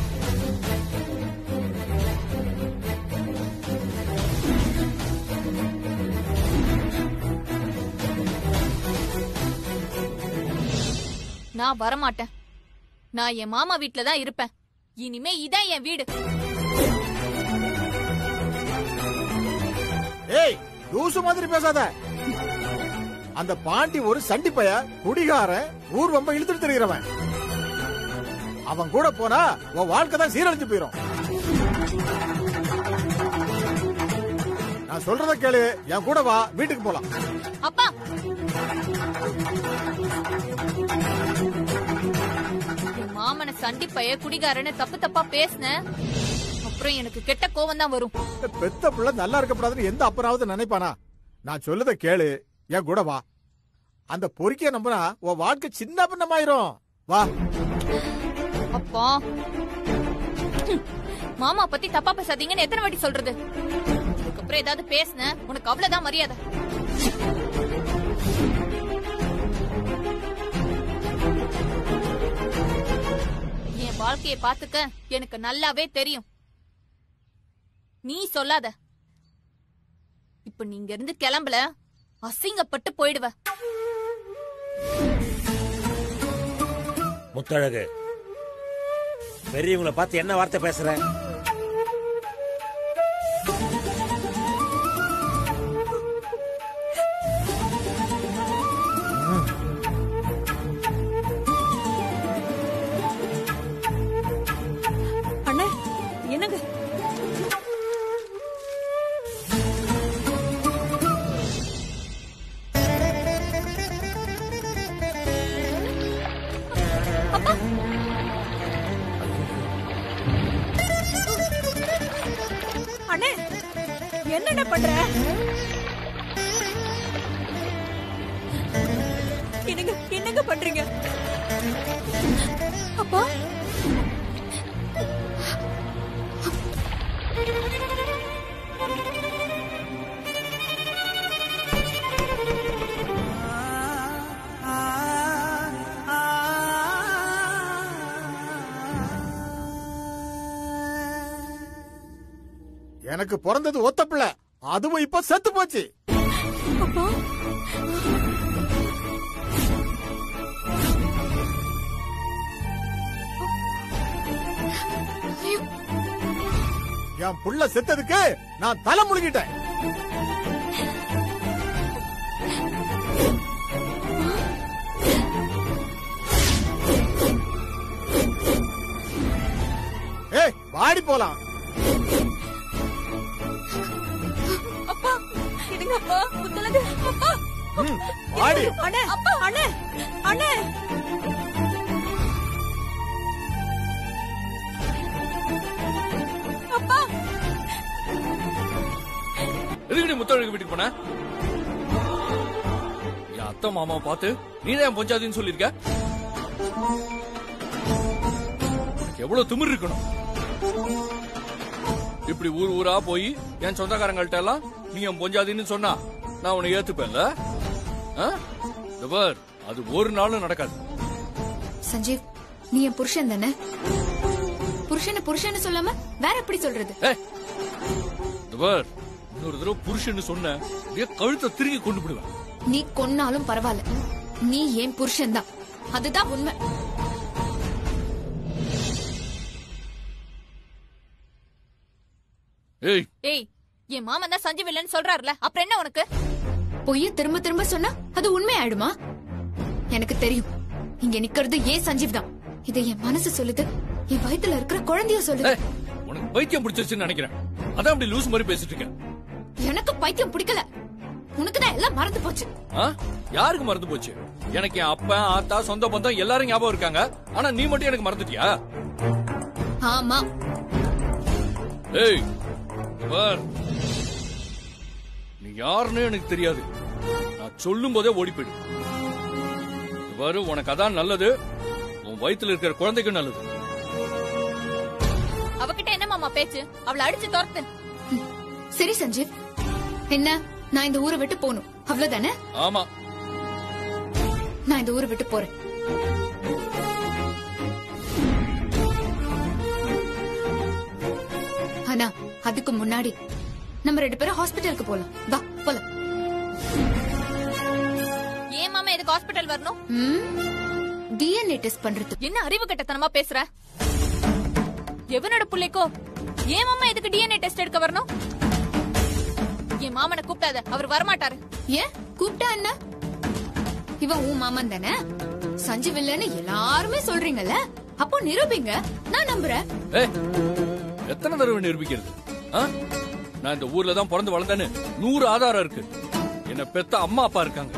Speaker 13: நான் வரமாட்டேன் நான் என் மாமா வீட்ல தான் இருப்பேன் இனிமே இதான் என் வீடு
Speaker 14: ஏய் லூசு மாதிரி பேசாத அந்த பாண்டி ஒரு சண்டி பைய குடிகாரன் ஊர் வம்ப இழுத்துட்டு தெரிகிறவன் அவன் கூட போனா உன் வாழ்க்கை தான் சீரழிஞ்சு போயிரும் நான் சொல்றத கேளு என் கூட வா வீட்டுக்கு போலாம்
Speaker 13: அப்பா என் மாமன சண்டி பைய குடிகாரன்னு தப்பு தப்பா பேசின அப்புறம் எனக்கு கெட்ட கோவம் தான் வரும்
Speaker 14: பெத்த பிள்ளை நல்லா இருக்கக்கூடாதுன்னு எந்த அப்பனாவது நினைப்பானா நான் சொல்லத கேளு என் கூட வா அந்த பொறுக்கிய நம்பினா உன் வாழ்க்கை சின்ன பின்னமாயிரும் வா
Speaker 13: அப்பா ஹம், மாமா பத்தி தப்பா பேசாதீங்கன்னு எத்தனை வாட்டி சொல்றது அதுக்கப்புறம் ஏதாவது பேசுன உனக்கு அவ்வளவுதான் மரியாதை என் வாழ்க்கைய பாத்துக்க எனக்கு நல்லாவே தெரியும் நீ சொல்லாத இப்ப நீங்க இருந்து கிளம்பல அசிங்கப்பட்டு போயிடுவ
Speaker 6: முத்தழகு பெரியவங்களை பார்த்து என்ன வார்த்தை பேசுற
Speaker 7: அண்ணே என்னங்க அண்ணே என்னென்ன பண்ற என்னங்க என்னங்க பண்றீங்க அப்பா
Speaker 14: எனக்கு பிறந்தது ஒத்த பிள்ளை அதுவும் இப்ப செத்து போச்சு என் புள்ள செத்ததுக்கு நான் தலை முழுகிட்டேன் ஏய் வாடி போலாம்
Speaker 8: அப்பா இதுங்க அப்பா முத்தலகு அப்பா
Speaker 14: ம், வாடி
Speaker 7: அண்ணே அப்பா அண்ணே அண்ணே
Speaker 8: அப்பா
Speaker 4: எதுக்கு நீ முத்தழகு வீட்டுக்கு போன என் அத்தை மாமாவை பார்த்து நீதான் என் பொஞ்சாதின்னு சொல்லிருக்க உனக்கு எவ்வளவு திமிர் இருக்கணும் இப்படி ஊர் ஊரா போய் என் சொந்தக்காரங்கள்ட்ட எல்லாம் நீ என் பொஞ்சாதின்னு சொன்னா நான் உன்னை ஏத்துப்பேன்ல ஆ? இந்த பார், அது ஒரு நாளும் நடக்காது
Speaker 2: சஞ்சீவ் நீ என் புருஷன் தானே புருஷனை புருஷன்னு சொல்லாம வேற எப்படி சொல்றது
Speaker 4: இந்த பார், இன்னொரு தடவை புருஷன்னு சொன்ன அப்படியே கழுத்தை திருகி கொண்டு விடுவேன்
Speaker 2: நீ கொன்னாலும் பரவாயில்ல நீ என் புருஷன் தான் அதுதான் உண்மை
Speaker 4: ஏய்
Speaker 13: ஏய் என் மாமன் தான் சஞ்சீவ் இல்லைன்னு சொல்றாருல அப்புறம் என்ன உனக்கு
Speaker 2: பொய்ய திரும்ப திரும்ப சொன்னா அது உண்மை ஆயிடுமா எனக்கு தெரியும் இங்க நிக்கிறது ஏன் சஞ்சீவ் தான் இதை என் மனசு சொல்லுது என் வயித்துல இருக்கிற குழந்தைய சொல்லுது
Speaker 4: உனக்கு பைத்தியம் பிடிச்சிருச்சுன்னு நினைக்கிறேன் அதான் அப்படி லூஸ் மாதிரி பேசிட்டு இருக்கேன்
Speaker 2: எனக்கு பைத்தியம் பிடிக்கல உனக்கு தான் எல்லாம் மறந்து போச்சு
Speaker 4: ஆ? யாருக்கு மறந்து போச்சு எனக்கு என் அப்பா ஆத்தா சொந்த பந்தம் எல்லாரும் ஞாபகம் இருக்காங்க ஆனா நீ மட்டும் எனக்கு மறந்துட்டியா
Speaker 2: ஆமா
Speaker 4: ஏய் இங்க பார். நீ யாருன்னு எனக்கு தெரியாது நான் சொல்லும் போதே ஓடி போயிடு இங்க பாரு உனக்கு அதான் நல்லது உன் வயித்துல இருக்கிற குழந்தைக்கு நல்லது
Speaker 13: அவகிட்ட என்ன மாமா பேச்சு அவளை அடிச்சு துரத்து
Speaker 2: சரி சஞ்சீவ் என்ன நான் இந்த ஊரை விட்டு போகணும் அவ்வளவுதானே
Speaker 4: ஆமா
Speaker 2: நான் இந்த ஊரை விட்டு போறேன் ஆனா அதுக்கு முன்னாடி நம்ம ரெண்டு பேரும் ஹாஸ்பிட்டலுக்கு போலாம் வா போலாம்
Speaker 13: ஏன் மாமா எதுக்கு ஹாஸ்பிட்டல் வரணும்
Speaker 2: டிஎன்ஏ டெஸ்ட் பண்றது
Speaker 13: என்ன அறிவு கட்டத்தனமா பேசுற எவனோட புள்ளைக்கோ ஏன் மாமா எதுக்கு டிஎன்ஏ டெஸ்ட் எடுக்க வரணும் என் மாமனை கூப்பிடாத அவர் வரமாட்டாரு
Speaker 2: ஏன் கூப்பிட்டா என்ன இவன் உன் மாமன் தானே சஞ்சீவ் இல்லைன்னு எல்லாருமே சொல்றீங்கல்ல அப்போ நிரூபிங்க நான் நம்புறேன்
Speaker 4: ஏய் எத்தனை தடவை நிரூபிக்கிறது ஆ? நான் இந்த ஊர்ல தான் பிறந்து வளர்ந்தேன்னு நூறு ஆதாரம் இருக்கு என்ன பெத்த அம்மா அப்பா இருக்காங்க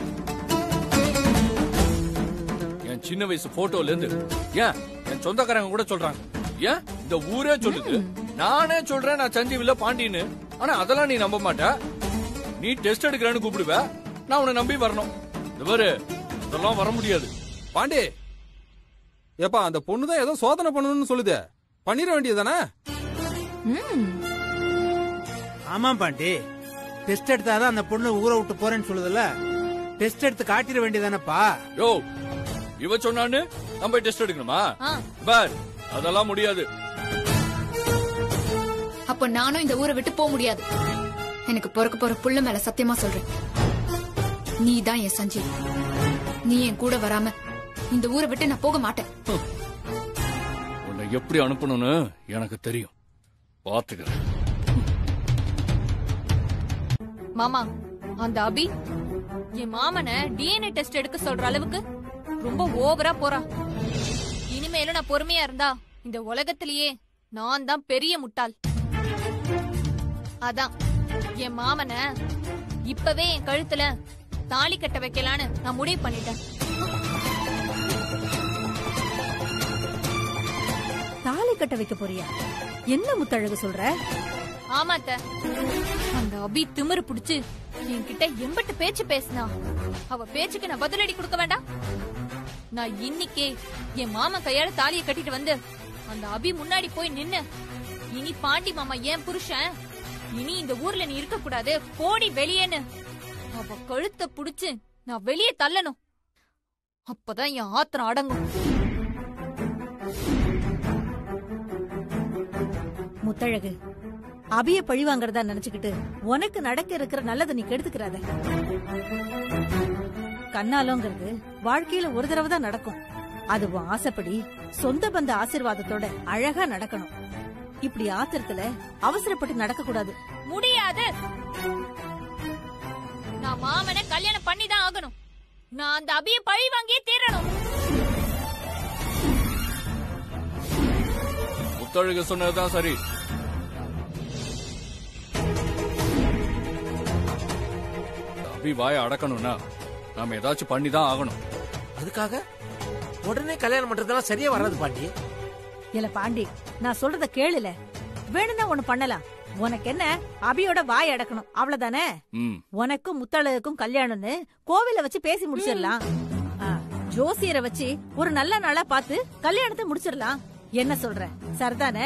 Speaker 4: என் சின்ன வயசு போட்டோல இருந்து ஏன் என் சொந்தக்காரங்க கூட சொல்றாங்க ஏன் இந்த ஊரே சொல்லுது நானே சொல்றேன் நான் சஞ்சீவ் இல்ல பாண்டின்னு ஆனா அதெல்லாம் நீ நம்ப மாட்ட நீ டெஸ்ட் எடுக்கிறேன்னு கூப்பிடுவ நான் உன்னை நம்பி வரணும் இந்த பாரு இதெல்லாம் வர முடியாது
Speaker 5: பாண்டி ஏப்பா அந்த பொண்ணு தான் ஏதோ சோதனை பண்ணணும்னு சொல்லுது பண்ணிட வேண்டியதானே
Speaker 15: ஆமாம் பாண்டி டெஸ்ட் எடுத்தாதான் அந்த பொண்ணு ஊரை விட்டு போறேன்னு சொல்லுதுல்ல டெஸ்ட் எடுத்து காட்டிட வேண்டியதானப்பா
Speaker 4: யோ இவ சொன்னான்னு நம்ம போய் டெஸ்ட் எடுக்கணுமா பார் அதெல்லாம் முடியாது
Speaker 2: அப்போ நானும் இந்த ஊரை விட்டு போக முடியாது எனக்கு பிறக்க போற புள்ள மேல சத்தியமா சொல்றேன் நீ தான் என் சஞ்சீவ் நீ என் கூட வராம இந்த ஊரை விட்டு நான் போக மாட்டேன்
Speaker 4: உன்னை எப்படி அனுப்பணும்னு எனக்கு தெரியும் பாத்துக்கிறேன்
Speaker 13: மாமா அந்த அபி என் மாமனை டிஎன்ஏ டெஸ்ட் எடுக்க சொல்ற அளவுக்கு ரொம்ப ஓவரா போறா இனிமேலும் நான் பொறுமையா இருந்தா இந்த உலகத்திலேயே நான் தான் பெரிய முட்டாள் அதான் என் மாமனை இப்பவே என் கழுத்துல தாலி கட்ட வைக்கலான்னு நான் முடிவு பண்ணிட்டேன்
Speaker 7: தாலி கட்ட வைக்க போறியா என்ன முத்தழகு சொல்ற
Speaker 13: ஆமா அத்தை. அந்த அபி திமிரு புடிச்சு என்கிட்ட எம்பட்டு பேச்சு பேசினா அவ பேச்சுக்கு நான் பதிலடி கொடுக்க வேண்டாம் நான் இன்னிக்கே என் மாமா கையால தாலியை கட்டிட்டு வந்து அந்த அபி முன்னாடி போய் நின்னு இனி பாண்டி மாமா ஏன் புருஷன் இனி இந்த ஊர்ல நீ இருக்க கூடாது போடி வெளியேன்னு அவ கழுத்தை புடிச்சு நான் வெளியே தள்ளணும் அப்பதான் என் ஆத்திரம் அடங்கும்
Speaker 7: முத்தழகு அபிய பழி வாங்குறதா நினைச்சுக்கிட்டு உனக்கு நடக்க இருக்கிற நல்லதை நீ கெடுத்துக்கிறாத கண்ணாலோங்கிறது வாழ்க்கையில ஒரு தடவை தான் நடக்கும் அது உன் ஆசைப்படி சொந்த பந்த ஆசீர்வாதத்தோட அழகா நடக்கணும் இப்படி ஆத்திரத்துல அவசரப்பட்டு நடக்க கூடாது
Speaker 13: முடியாது நான் மாமனை கல்யாணம் பண்ணி தான் ஆகணும் நான் அந்த அபிய பழி வாங்கியே தீரணும்
Speaker 4: முத்தழகு சொன்னதுதான் சரி அபி வாயை அடக்கணும்னா நாம ஏதாச்சும் பண்ணி தான் ஆகணும்
Speaker 6: அதுக்காக உடனே கல்யாணம் பண்றதெல்லாம் சரியா வராது பாண்டி
Speaker 7: இல்ல பாண்டி நான் சொல்றத கேளுல வேணும்னா ஒண்ணு பண்ணலாம் உனக்கு என்ன அபியோட வாய் அடக்கணும் அவ்வளவுதானே
Speaker 4: ம்
Speaker 7: உனக்கும் முத்தழகுக்கும் கல்யாணம்னு கோவில வச்சு பேசி முடிச்சிடலாம் ஆ, ஜோசியரை வச்சு ஒரு நல்ல நாளா பார்த்து கல்யாணத்தை முடிச்சிடலாம் என்ன சொல்ற சரிதானே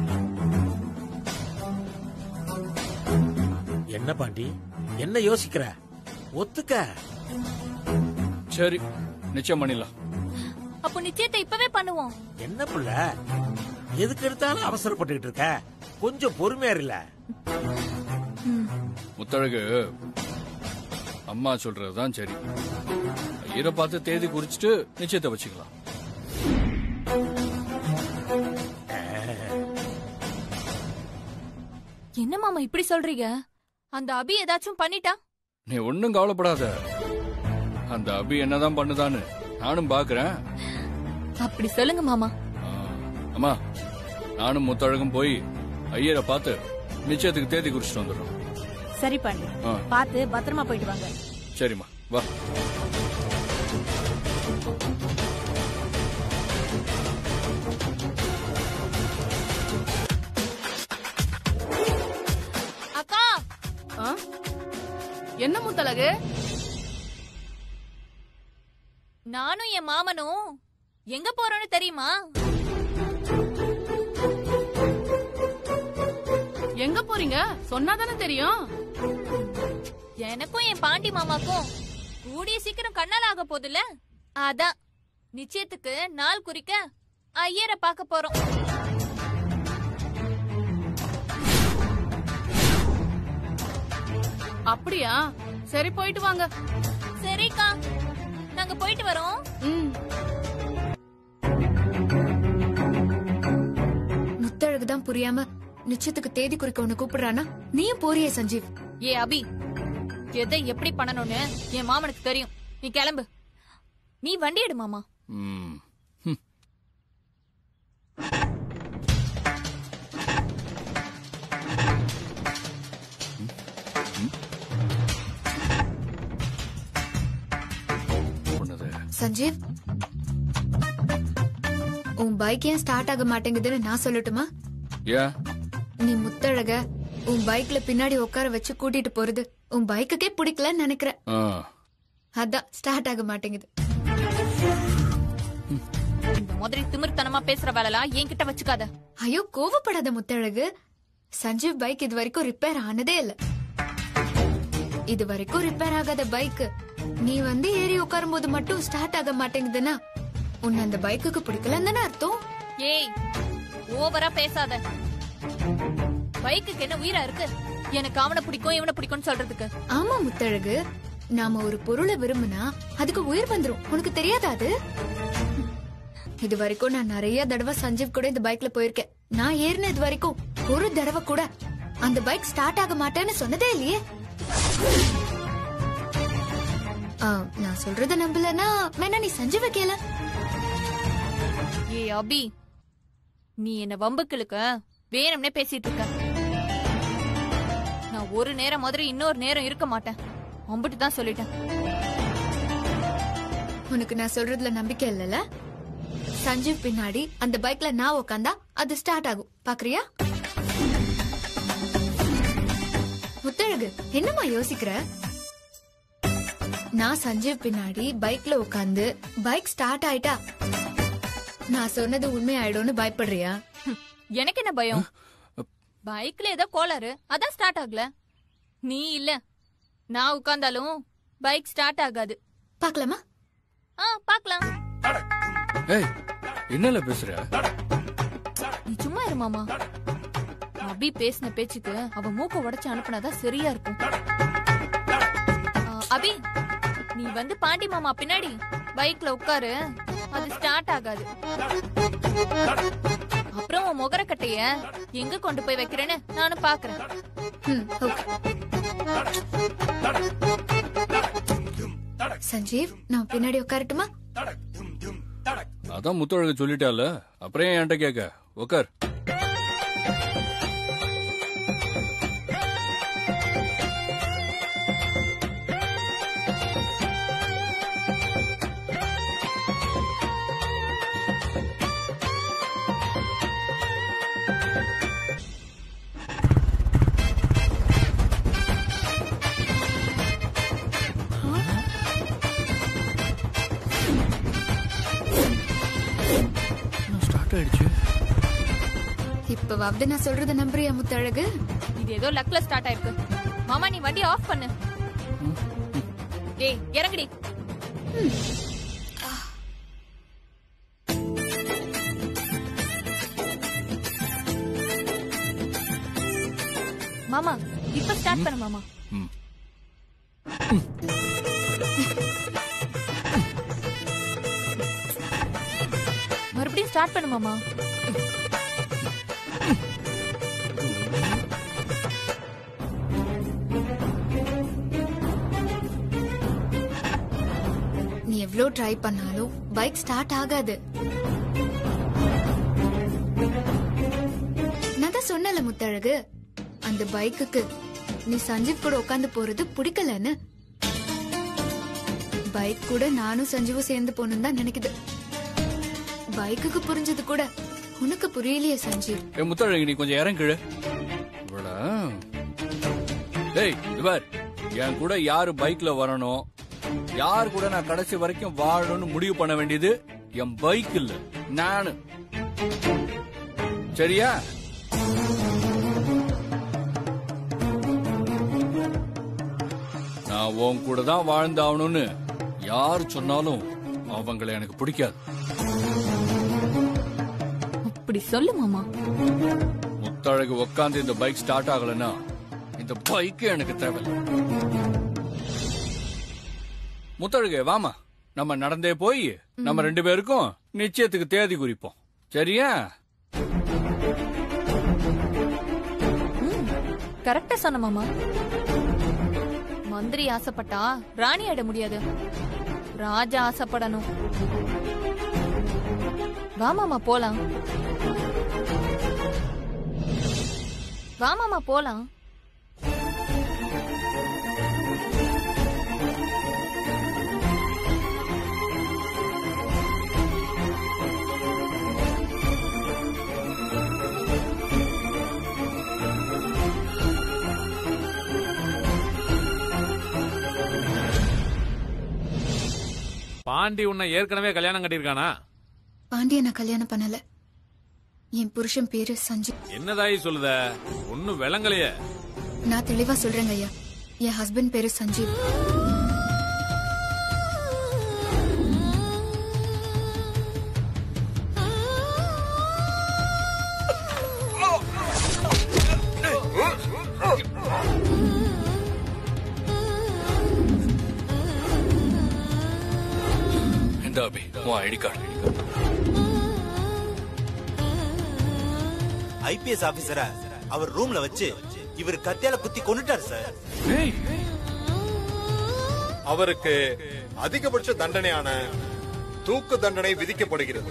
Speaker 6: என்ன பாண்டி என்ன யோசிக்கிற ஒத்துக்க
Speaker 4: சரி நிச்சயம் பண்ணிடலாம்
Speaker 13: அப்போ நிச்சயத்தை இப்பவே பண்ணுவோம்
Speaker 6: என்ன புள்ள எதுக்கு எடுத்தாலும் அவசரப்பட்டுக்கிட்டு இருக்க கொஞ்சம் பொறுமையா இல்ல
Speaker 4: முத்தழகு அம்மா சொல்றதுதான் சரி ஐயரை பார்த்து தேதி குறிச்சிட்டு நிச்சயத்தை வச்சுக்கலாம்
Speaker 13: என்ன மாமா இப்படி சொல்றீங்க அந்த அபி ஏதாச்சும் பண்ணிட்டா
Speaker 4: நீ ஒன்னும் கவலைப்படாத அந்த அபி என்னதான் பண்ணுதான்னு நானும் பாக்குறேன்
Speaker 13: அப்படி சொல்லுங்க மாமா
Speaker 4: அம்மா நானும் முத்தழகும் போய் ஐயரை பார்த்து நிச்சயத்துக்கு தேதி குறிச்சிட்டு வந்துடுறோம்
Speaker 7: சரி பாண்டி
Speaker 4: ஆ.
Speaker 7: பார்த்து பத்திரமா போயிட்டு வாங்க
Speaker 4: சரிம்மா வா
Speaker 13: அக்கா
Speaker 2: என்ன முத்தழகு
Speaker 13: நானும் என் மாமனும் எங்க போறோம்னு தெரியுமா
Speaker 2: எங்க போறீங்க சொன்னாதானே தெரியும்
Speaker 13: எனக்கும் என் பாண்டி மாமாக்கும் கூடிய சீக்கிரம் கண்ணால் ஆக போகுதுல்ல அதான் நிச்சயத்துக்கு நாள் குறிக்க ஐயரை பார்க்க போறோம்
Speaker 2: அப்படியா சரி போயிட்டு வாங்க
Speaker 13: சரிக்கா நாங்க போயிட்டு வரோம்
Speaker 2: ம்
Speaker 16: முத்தழகு தான் புரியாம நிச்சயத்துக்கு தேதி குறிக்க உன்னை கூப்பிடுறானா நீயும் போறியே சஞ்சீவ்
Speaker 13: ஏ அபி எதை எப்படி பண்ணணும்னு என் மாமனுக்கு தெரியும் நீ கிளம்பு நீ வண்டி எடு மாமா
Speaker 4: ம்
Speaker 16: சஞ்சீவ் உன் பைக் ஏன் ஸ்டார்ட் ஆக மாட்டேங்குதுன்னு நான் சொல்லட்டுமா
Speaker 4: ஏன்
Speaker 16: நீ முத்தழக உன் பைக்ல பின்னாடி உட்கார வச்சு கூட்டிட்டு போறது உன் பைக்குக்கே பிடிக்கலன்னு நினைக்கிறேன்
Speaker 4: ஆ,
Speaker 16: அதான் ஸ்டார்ட் ஆக மாட்டேங்குது
Speaker 13: இந்த மாதிரி திமிர்த்தனமா பேசுற வேலைலாம் என்கிட்ட வச்சுக்காத
Speaker 16: ஐயோ கோவப்படாத முத்தழகு சஞ்சீவ் பைக் இது வரைக்கும் ரிப்பேர் ஆனதே இல்ல இது வரைக்கும் ரிப்பேர் ஆகாத பைக் நீ வந்து ஏறி உட்காரும் போது மட்டும் ஸ்டார்ட் ஆக மாட்டேங்குதுன்னா உன்னை அந்த பைக்குக்கு பிடிக்கலன்னு தானே அர்த்தம்
Speaker 13: ஏய் ஓவரா பேசாத பைக்குக்கு என்ன உயிரா இருக்கு எனக்கு அவனை பிடிக்கும் இவனை பிடிக்கும்னு சொல்றதுக்கு
Speaker 16: ஆமா முத்தழகு நாம ஒரு பொருளை விரும்பினா அதுக்கு உயிர் வந்துரும் உனக்கு தெரியாதா அது இது வரைக்கும் நான் நிறைய தடவை சஞ்சீவ் கூட இந்த பைக்ல போயிருக்கேன் நான் ஏறின இது வரைக்கும் ஒரு தடவை கூட அந்த பைக் ஸ்டார்ட் ஆக மாட்டேன்னு சொன்னதே இல்லையே ஆ, நான் சொல்றத நம்பலன்னா வேணா நீ சஞ்சீவ கேள
Speaker 13: ஏய் அபி நீ என்ன வம்புக்களுக்க வேணும்னே பேசிட்டு இருக்க நான் ஒரு நேரம் மாதிரி இன்னொரு நேரம் இருக்க மாட்டேன் அம்பிட்டு தான் சொல்லிட்டேன்
Speaker 16: உனக்கு நான் சொல்றதுல நம்பிக்கை இல்லல சஞ்சீவ் பின்னாடி அந்த பைக்ல நான் உக்காந்தா அது ஸ்டார்ட் ஆகும் பாக்குறியா முத்தழகு என்னம்மா யோசிக்கிற நான் சஞ்சீவ் பின்னாடி பைக்ல உட்காந்து பைக் ஸ்டார்ட் ஆயிட்டா நான் சொன்னது உண்மை ஆயிடும்னு பயப்படுறியா
Speaker 13: எனக்கு என்ன பயம் பைக்ல ஏதோ கோளாறு அதான் ஸ்டார்ட் ஆகல நீ இல்ல நான் உட்கார்ந்தாலும் பைக் ஸ்டார்ட் ஆகாது
Speaker 16: பாக்கலாமா
Speaker 13: ஆ பாக்கலாம்
Speaker 4: ஏய் என்னல பேசுற
Speaker 13: நீ சும்மா இரு மாமா அபி பேசின பேச்சுக்கு அவ மூக்க உடைச்சு அனுப்புனாதான் சரியா இருக்கும் ஆ, அபி நீ வந்து பாண்டி மாமா பின்னாடி பைக்ல உட்காரு அது ஸ்டார்ட் ஆகாது அப்புறம் உன் முகரக்கட்டைய எங்க கொண்டு போய் வைக்கிறேன்னு நானும் பாக்குறேன்
Speaker 16: சஞ்சீவ் நான் பின்னாடி உட்காரட்டுமா
Speaker 4: அதான் முத்தழகு சொல்லிட்டால அப்புறம் ஏன் என்கிட்ட கேட்க உக்கார்
Speaker 16: ஸ்டார்ட் ஆயிடுச்சு இப்பவாவது நான் சொல்றத நம்புறியா முத்தழகு
Speaker 13: இது ஏதோ லக்ல ஸ்டார்ட் ஆயிருக்கு மாமா நீ வண்டி ஆஃப் பண்ணு ஏய் இறங்குடி மாமா இப்ப ஸ்டார்ட் பண்ணு மாமா மறுபடியும் ஸ்டார்ட் பண்ணு மாமா
Speaker 16: நீ எவ்ளோ ட்ரை பண்ணாலும் பைக் ஸ்டார்ட் ஆகாது நான் தான் சொன்னல முத்தழகு அந்த பைக்குக்கு நீ சஞ்சீவ் கூட உட்காந்து போறது பிடிக்கலன்னு பைக் கூட நானும் சஞ்சீவும் சேர்ந்து போகணும்னு தான் நினைக்குது பைக்குக்கு புரிஞ்சது கூட உனக்கு புரியலையே சஞ்சீவ்
Speaker 4: ஏ முத்தழகு நீ கொஞ்சம் இறங்கிடு இவள டேய் இவர் என் கூட யாரு பைக்ல வரணும் யார் கூட நான் கடைசி வரைக்கும் வாழணும்னு முடிவு பண்ண வேண்டியது என் பைக் இல்ல நானு சரியா நான் உன் கூட தான் வாழ்ந்தாகணும்னு யார் சொன்னாலும் அவங்கள எனக்கு பிடிக்காது
Speaker 13: அப்படி சொல்லு மாமா
Speaker 4: முத்தழகு உட்காந்து இந்த பைக் ஸ்டார்ட் ஆகலன்னா இந்த பைக் எனக்கு தேவையில்லை முத்தழகு வாமா நம்ம நடந்தே போய் நம்ம ரெண்டு பேருக்கும் நிச்சயத்துக்கு தேதி குறிப்போம் சரியா
Speaker 13: கரெக்டா சொன்ன மாமா மந்திரி ஆசைப்பட்டா ராணி ஆயிட முடியாது ராஜா ஆசைப்படணும் வா மாமா போலாம் வா மாமா போலாம்
Speaker 1: பாண்டி உன்னை ஏற்கனவே கல்யாணம் கட்டியிருக்கானா
Speaker 16: பாண்டிய நான் கல்யாணம் பண்ணல என் புருஷன் பேரு சஞ்சீவ்
Speaker 1: என்னதாயி சொல்லுத ஒன்னும் விளங்கலையே
Speaker 16: நான் தெளிவா சொல்றேங்க ஐயா என் ஹஸ்பண்ட் பேரு சஞ்சீவ்
Speaker 4: இந்த அபி உன் ஐடி கார்டு
Speaker 17: ஐபிஎஸ் ஆபீசரை அவர் ரூம்ல வச்சு இவர் கத்தியால குத்தி கொண்டுட்டார் சார்
Speaker 18: அவருக்கு அதிகபட்ச தண்டனையான தூக்கு தண்டனை விதிக்கப்படுகிறது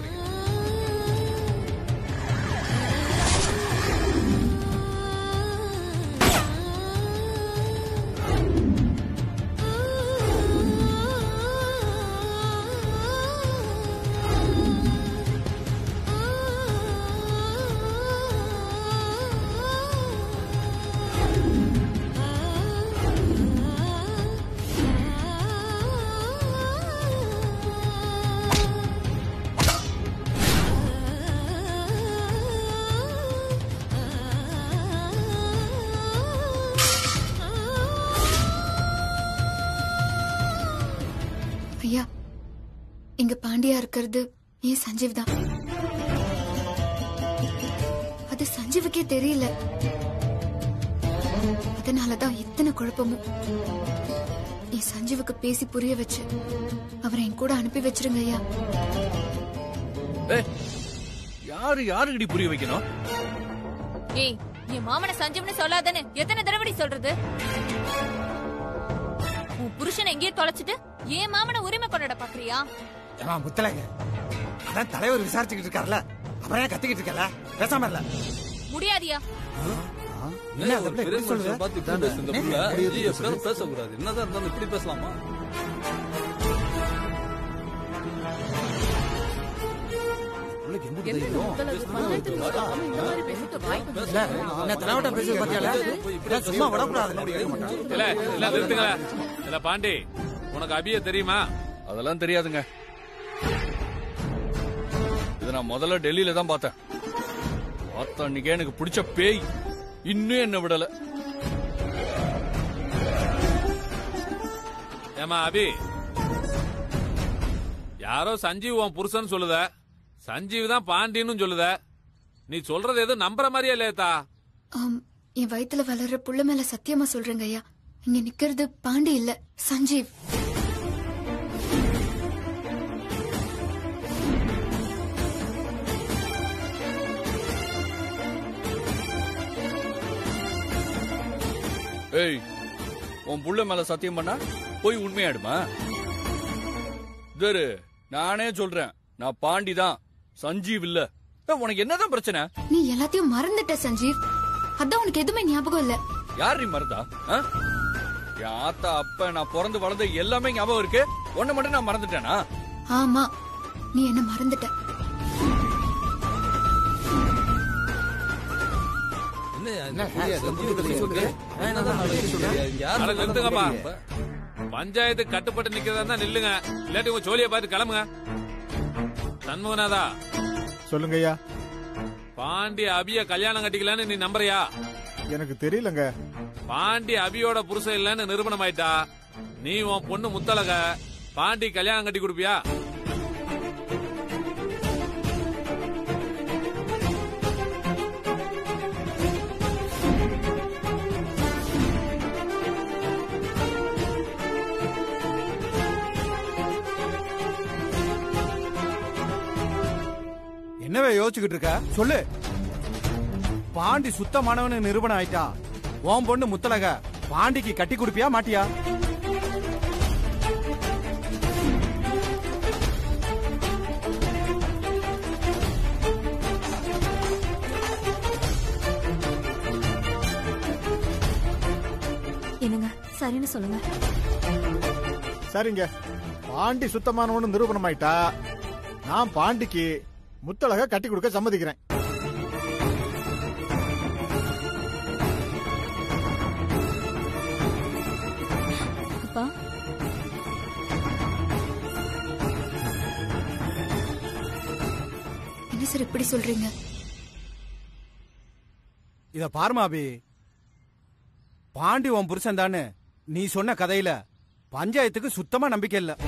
Speaker 16: ஐயா இங்க பாண்டியா இருக்கிறது ஏன் சஞ்சீவ் தான் அது சஞ்சீவுக்கே தெரியல அதனாலதான் இத்தனை குழப்பமும் நீ சஞ்சீவுக்கு பேசி புரிய வச்சு அவரை என் கூட அனுப்பி வச்சிருங்க ஐயா
Speaker 4: ஏய், யாரு யாருக்கடி புரிய வைக்கணும்
Speaker 13: ஏய் என் மாமனை சஞ்சீவ்னு சொல்லாதன்னு எத்தனை தடவை சொல்றது உன் புருஷனை எங்கேயே தொலைச்சிட்டு என் மாமனை உரிமை கொண்டாட பாக்குறியா
Speaker 19: ஏமா முத்தலங்க அதான் தலைவர் விசாரிச்சுக்கிட்டு இருக்காருல்ல அப்புறம் ஏன் கத்திக்கிட்டு இருக்கல பேசாம இல்ல
Speaker 13: முடியாதியா
Speaker 19: என்ன அந்த பிள்ளை இப்படி சொல்லுது?
Speaker 4: பார்த்து இப்படி பேசு இந்த புள்ள. ஐயோ, எப்படியாவது பேசக்கூடாது என்னதான் இருந்தாலும் இப்படி பேசலாமா
Speaker 19: பிள்ளைக்கு எம்புட்டு தைரியம்? இல்ல, என்ன தலைவட்ட பேசுறது பாத்தியால? இதெல்லாம் சும்மா விடக்கூடாது
Speaker 1: இல்ல இல்ல நிறுத்துங்கள இல்ல பாண்டி உனக்கு அபிய தெரியுமா
Speaker 4: அதெல்லாம் தெரியாதுங்க இதை நான் முதல்ல டெல்லியில தான் பார்த்தேன் பார்த்த அன்னைக்கே எனக்கு பிடிச்ச பேய் இன்னும் என்ன விடல
Speaker 1: ஏமா அபி யாரோ சஞ்சீவ் உன் புருஷன் சொல்லுத சஞ்சீவ் தான் பாண்டின்னு சொல்லுத நீ சொல்றது எதுவும் நம்புற மாதிரியே இல்லையத்தா
Speaker 16: ஆம், என் வயித்துல வளர்ற புள்ள மேல சத்தியமா சொல்றேங்க ஐயா இங்க நிக்கிறது பாண்டி இல்ல சஞ்சீவ்
Speaker 4: ஏய் உன் புள்ள மேல சத்தியம் பண்ணா போய் உண்மையாடுமா இதரு நானே சொல்றேன் நான் பாண்டி தான் சஞ்சீவ் இல்ல ஏய், உனக்கு என்னதான் பிரச்சனை
Speaker 16: நீ எல்லாத்தையும் மறந்துட்ட சஞ்சீவ் அதான் உனக்கு எதுவுமே ஞாபகம் இல்ல
Speaker 4: யார் நீ மறந்தா ஆ? என் ஆத்தா அப்ப நான் பிறந்து வளர்ந்த எல்லாமே ஞாபகம் இருக்கு ஒண்ணு மட்டும் நான் மறந்துட்டேனா
Speaker 16: ஆமா நீ என்ன மறந்துட்ட
Speaker 9: என்ன புரியாது புது கதை சொல்லுங்க
Speaker 1: அட நிறுத்துங்கப்பா பஞ்சாயத்து கட்டுப்பட்டு நிக்கிறதா இருந்தா நில்லுங்க இல்லாட்டி உங்க சோழிய பார்த்து கிளம்புங்க சண்முகநாதா
Speaker 14: சொல்லுங்க ஐயா
Speaker 1: பாண்டி அபிய கல்யாணம் கட்டிக்கலான்னு நீ நம்புறியா
Speaker 14: எனக்கு தெரியலங்க
Speaker 1: பாண்டி அபியோட புருஷன் இல்லைன்னு நிரூபணம் ஆயிட்டா நீ உன் பொண்ணு முத்தழக பாண்டி கல்யாணம் கட்டி கொடுப்பியா
Speaker 19: என்னவே யோசிச்சுக்கிட்டு இருக்க சொல்லு பாண்டி சுத்தமானவனு நிரூபணம் ஆயிட்டா உன் பொண்ணு முத்தலக பாண்டிக்கு கட்டி கொடுப்பியா மாட்டியா
Speaker 7: என்னங்க சரின்னு சொல்லுங்க
Speaker 14: சரிங்க பாண்டி சுத்தமானவனு நிரூபணம் ஆயிட்டா நான் பாண்டிக்கு முத்தழக கட்டி கொடுக்க சம்மதிக்கிறேன்
Speaker 11: அப்பா
Speaker 16: என்ன சார் இப்படி சொல்றீங்க
Speaker 19: இத பாருமா அபி பாண்டி உன் புருஷன் தானே நீ சொன்ன கதையில பஞ்சாயத்துக்கு சுத்தமா நம்பிக்கை இல்ல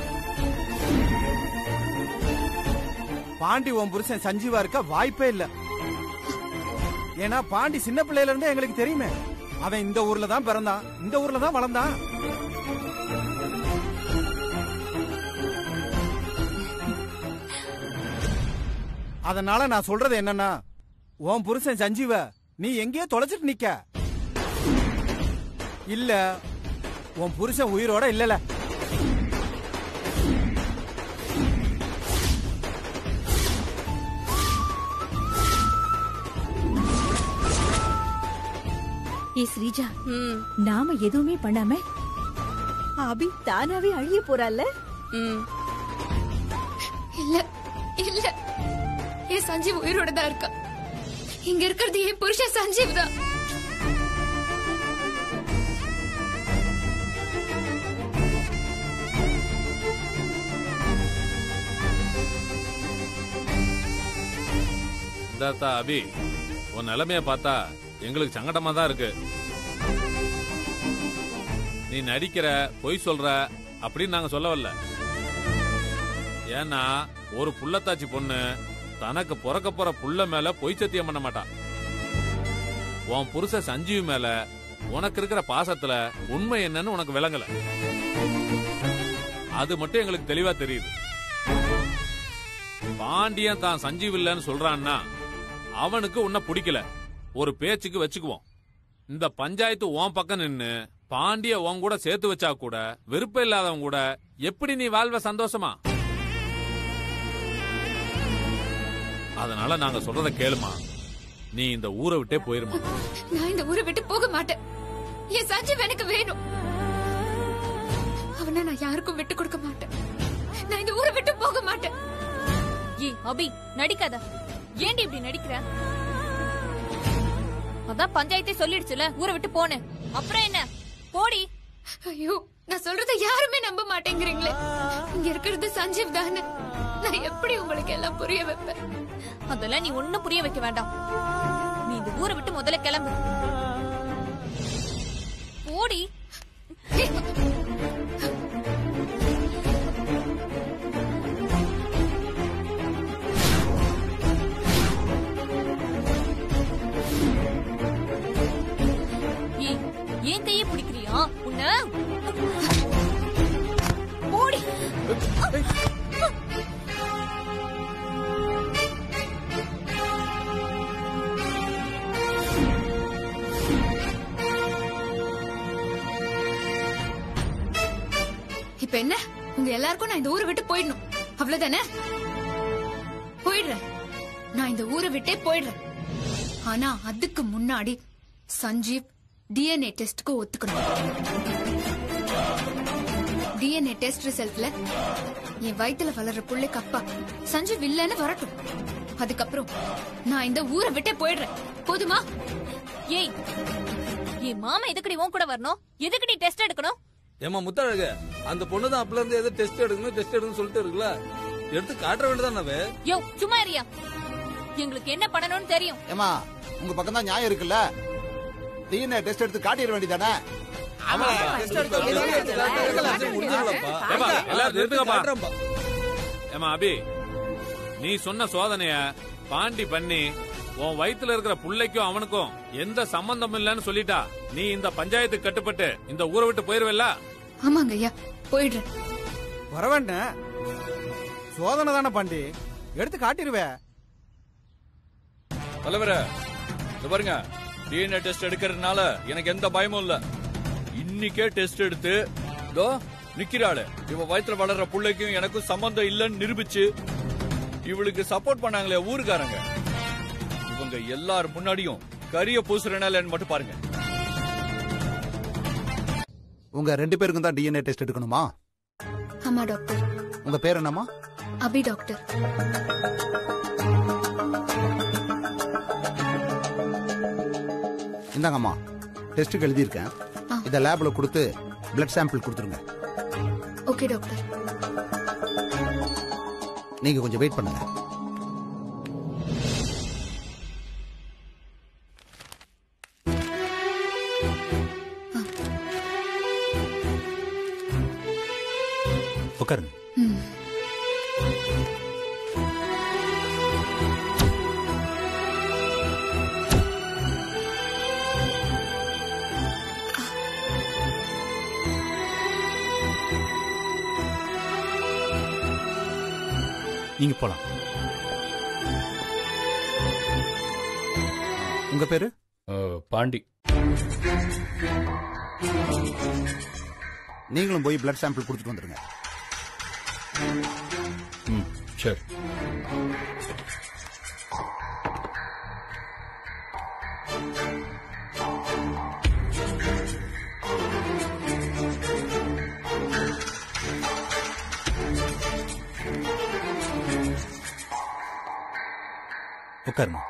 Speaker 19: பாண்டி உன் புருஷன் சஞ்சீவா இருக்க வாய்ப்பே இல்ல ஏன்னா பாண்டி சின்ன பிள்ளையில இருந்தே எங்களுக்கு தெரியுமே அவன் இந்த ஊர்ல தான் பிறந்தான் இந்த ஊர்ல தான் வளர்ந்தான் அதனால நான் சொல்றது என்னன்னா உன் புருஷன் சஞ்சீவ நீ எங்கேயோ தொலைச்சிட்டு நிக்க இல்ல உன் புருஷன் உயிரோட இல்லல
Speaker 7: ஏ ஸ்ரீஜா நாம எதுவுமே பண்ணாம அபி தானாவே அழிய போறால
Speaker 16: இல்ல இல்ல என் சஞ்சீவ் உயிரோட தான் இருக்கா இங்க இருக்கிறது என் புருஷன் சஞ்சீவ் தான்
Speaker 1: இந்தாத்தா அபி உன் நிலைமைய பார்த்தா எங்களுக்கு சங்கடமா தான் இருக்கு நீ நடிக்கிற பொய் சொல்ற அப்படின்னு நாங்க சொல்ல வரல ஏன்னா ஒரு புள்ளத்தாச்சி பொண்ணு தனக்கு பிறக்க போற புள்ள மேல பொய் சத்தியம் பண்ண மாட்டா உன் புருஷ சஞ்சீவ் மேல உனக்கு இருக்கிற பாசத்துல உண்மை என்னன்னு உனக்கு விளங்கல அது மட்டும் எங்களுக்கு தெளிவா தெரியுது பாண்டியன் தான் சஞ்சீவ் இல்லைன்னு சொல்றான்னா அவனுக்கு உன்னை பிடிக்கல ஒரு பேச்சுக்கு வச்சுக்குவோம் இந்த பஞ்சாயத்து உன் பக்கம் நின்னு பாண்டிய உன் கூட சேர்த்து வச்சா கூட விருப்பம் இல்லாதவன் கூட எப்படி நீ வாழ்வ சந்தோஷமா அதனால நாங்க சொல்றத கேளுமா நீ இந்த ஊரை விட்டே போயிருமா
Speaker 16: நான் இந்த ஊரை விட்டு போக மாட்டேன் என் சஞ்சீவ் எனக்கு வேணும் அவனை நான் யாருக்கும் விட்டு கொடுக்க மாட்டேன் நான் இந்த ஊரை விட்டு போக மாட்டேன்
Speaker 13: ஏய் அபி நடிக்காத ஏன்டி இப்படி நடிக்கிற அதான் பஞ்சாயத்தே சொல்லிடுச்சுல ஊரை விட்டு போன்னு அப்புறம் என்ன போடி
Speaker 16: ஐயோ நான் சொல்றத யாருமே நம்ப மாட்டேங்கிறீங்களே இங்க இருக்கிறது சஞ்சீவ் தானே நான் எப்படி உங்களுக்கு எல்லாம் புரிய வைப்பேன்
Speaker 13: அதெல்லாம் நீ ஒண்ணும் புரிய வைக்க வேண்டாம் நீ இந்த ஊரை விட்டு முதல்ல கிளம்பு போடி ஏய், ஏன் கையை பிடிக்கிறியா உன்ன போடி
Speaker 16: இப்ப என்ன உங்க எல்லாருக்கும் நான் இந்த ஊரை விட்டு போயிடணும் அவ்வளவுதானே போயிடுறேன் நான் இந்த ஊரை விட்டே போயிடுறேன் ஆனா அதுக்கு முன்னாடி சஞ்சீவ் டிஎன்ஏ டெஸ்ட்க்கு ஒத்துக்கணும் டிஎன்ஏ டெஸ்ட் ரிசல்ட்ல என் வயித்துல வளர்ற புள்ளைக்கு அப்பா சஞ்சீவ் இல்லைன்னு வரட்டும் அதுக்கப்புறம் நான் இந்த ஊரை விட்டே போயிடுறேன் போதுமா
Speaker 13: ஏய் என் மாமா எதுக்குடி உன் கூட வரணும் எதுக்குடி டெஸ்ட் எடுக்கணும்
Speaker 9: ஏமா முத்தழகு அந்த பொண்ணு தான் அப்பல இருந்து ஏதோ டெஸ்ட் எடுக்கணும் டெஸ்ட் எடுக்கணும் சொல்லிட்டு இருக்குல்ல எடுத்து காட்டுற வேண்டியதானவே
Speaker 13: யோ சும்மா இருயா எங்களுக்கு என்ன பண்ணணும்னு தெரியும்
Speaker 14: ஏமா உங்க பக்கம் தான் நியாயம் இருக்குல்ல டிஎன்ஏ டெஸ்ட் எடுத்து காட்டிட வேண்டியதானே
Speaker 1: ஏப்பா, எல்லாரும் நிறுத்துங்கப்பா. ஏம்மா அபி நீ சொன்ன சோதனைய பாண்டி பண்ணி உன் வயித்துல இருக்கிற புள்ளைக்கும் அவனுக்கும் எந்த சம்பந்தம் இல்லைன்னு சொல்லிட்டா நீ இந்த பஞ்சாயத்துக்கு கட்டுப்பட்டு இந்த ஊரை விட்டு போயிருவல்ல
Speaker 16: ஆமாங்க ஐயா போயிடுறேன்
Speaker 19: வர வேண்டாம் சோதனை தானே பாண்டி எடுத்து காட்டிடுவே
Speaker 4: தலைவர இத பாருங்க டிஎன்ஏ டெஸ்ட் எடுக்கிறதுனால எனக்கு எந்த பயமும் இல்ல இன்னைக்கே டெஸ்ட் எடுத்து இதோ நிக்கிறாளு இவ வயித்துல வளர்ற புள்ளைக்கும் எனக்கும் சம்பந்தம் இல்லைன்னு நிரூபிச்சு இவளுக்கு சப்போர்ட் பண்ணாங்களே ஊருக்காரங்க இவங்க எல்லார் முன்னாடியும் கரிய பூசுறனால மட்டும் பாருங்க
Speaker 14: உங்க ரெண்டு பேருக்கும் தான் டிஎன்ஏ டெஸ்ட் எடுக்கணுமா
Speaker 16: ஆமா டாக்டர்
Speaker 14: உங்க பேர் என்னம்மா
Speaker 16: அபி டாக்டர்
Speaker 14: இந்தாங்கம்மா டெஸ்ட்டுக்கு எழுதியிருக்கேன் இதை லேப்ல கொடுத்து பிளட் சாம்பிள் கொடுத்துருங்க
Speaker 16: ஓகே டாக்டர்
Speaker 14: நீங்க கொஞ்சம் வெயிட் பண்ணுங்க
Speaker 17: உட்காருங்க நீங்க போலாம்
Speaker 14: உங்க பேரு
Speaker 4: பாண்டி
Speaker 14: நீங்களும் போய் பிளட் சாம்பிள் கொடுத்துட்டு வந்துருங்க
Speaker 4: ம் சரி
Speaker 17: உட்காருங்க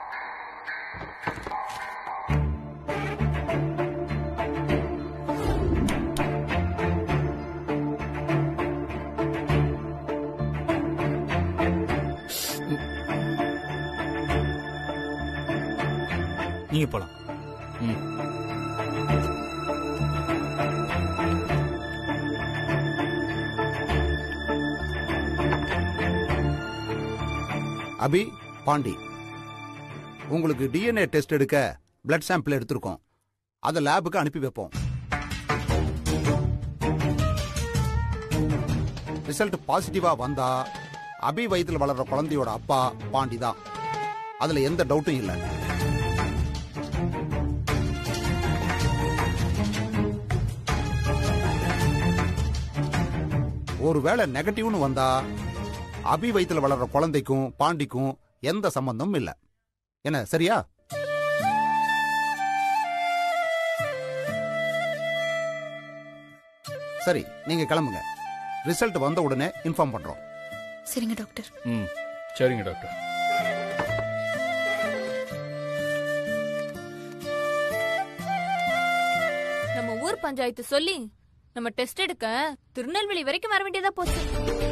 Speaker 17: நீங்க போலாம்
Speaker 14: அபி பாண்டி உங்களுக்கு டிஎன்ஏ டெஸ்ட் எடுக்க
Speaker 20: பிளட் சாம்பிள் எடுத்திருக்கோம் அதை லேபுக்கு அனுப்பி வைப்போம் ரிசல்ட் பாசிட்டிவா வந்தா அபி வயித்துல வளர்ற குழந்தையோட அப்பா பாண்டி தான் அதுல எந்த டவுட்டும் இல்லை ஒருவேளை நெகட்டிவ்னு வந்தா அபி வயித்துல வளர்ற குழந்தைக்கும் பாண்டிக்கும் எந்த சம்பந்தமும் இல்ல என்ன சரியா சரி நீங்க கிளம்புங்க ரிசல்ட் வந்த உடனே இன்ஃபார்ம் பண்றோம்
Speaker 16: சரிங்க டாக்டர்
Speaker 4: ம் சரிங்க டாக்டர்
Speaker 13: நம்ம ஊர் பஞ்சாயத்து சொல்லி நம்ம டெஸ்ட் எடுக்க திருநெல்வேலி வரைக்கும் வர வேண்டியதா போச்சு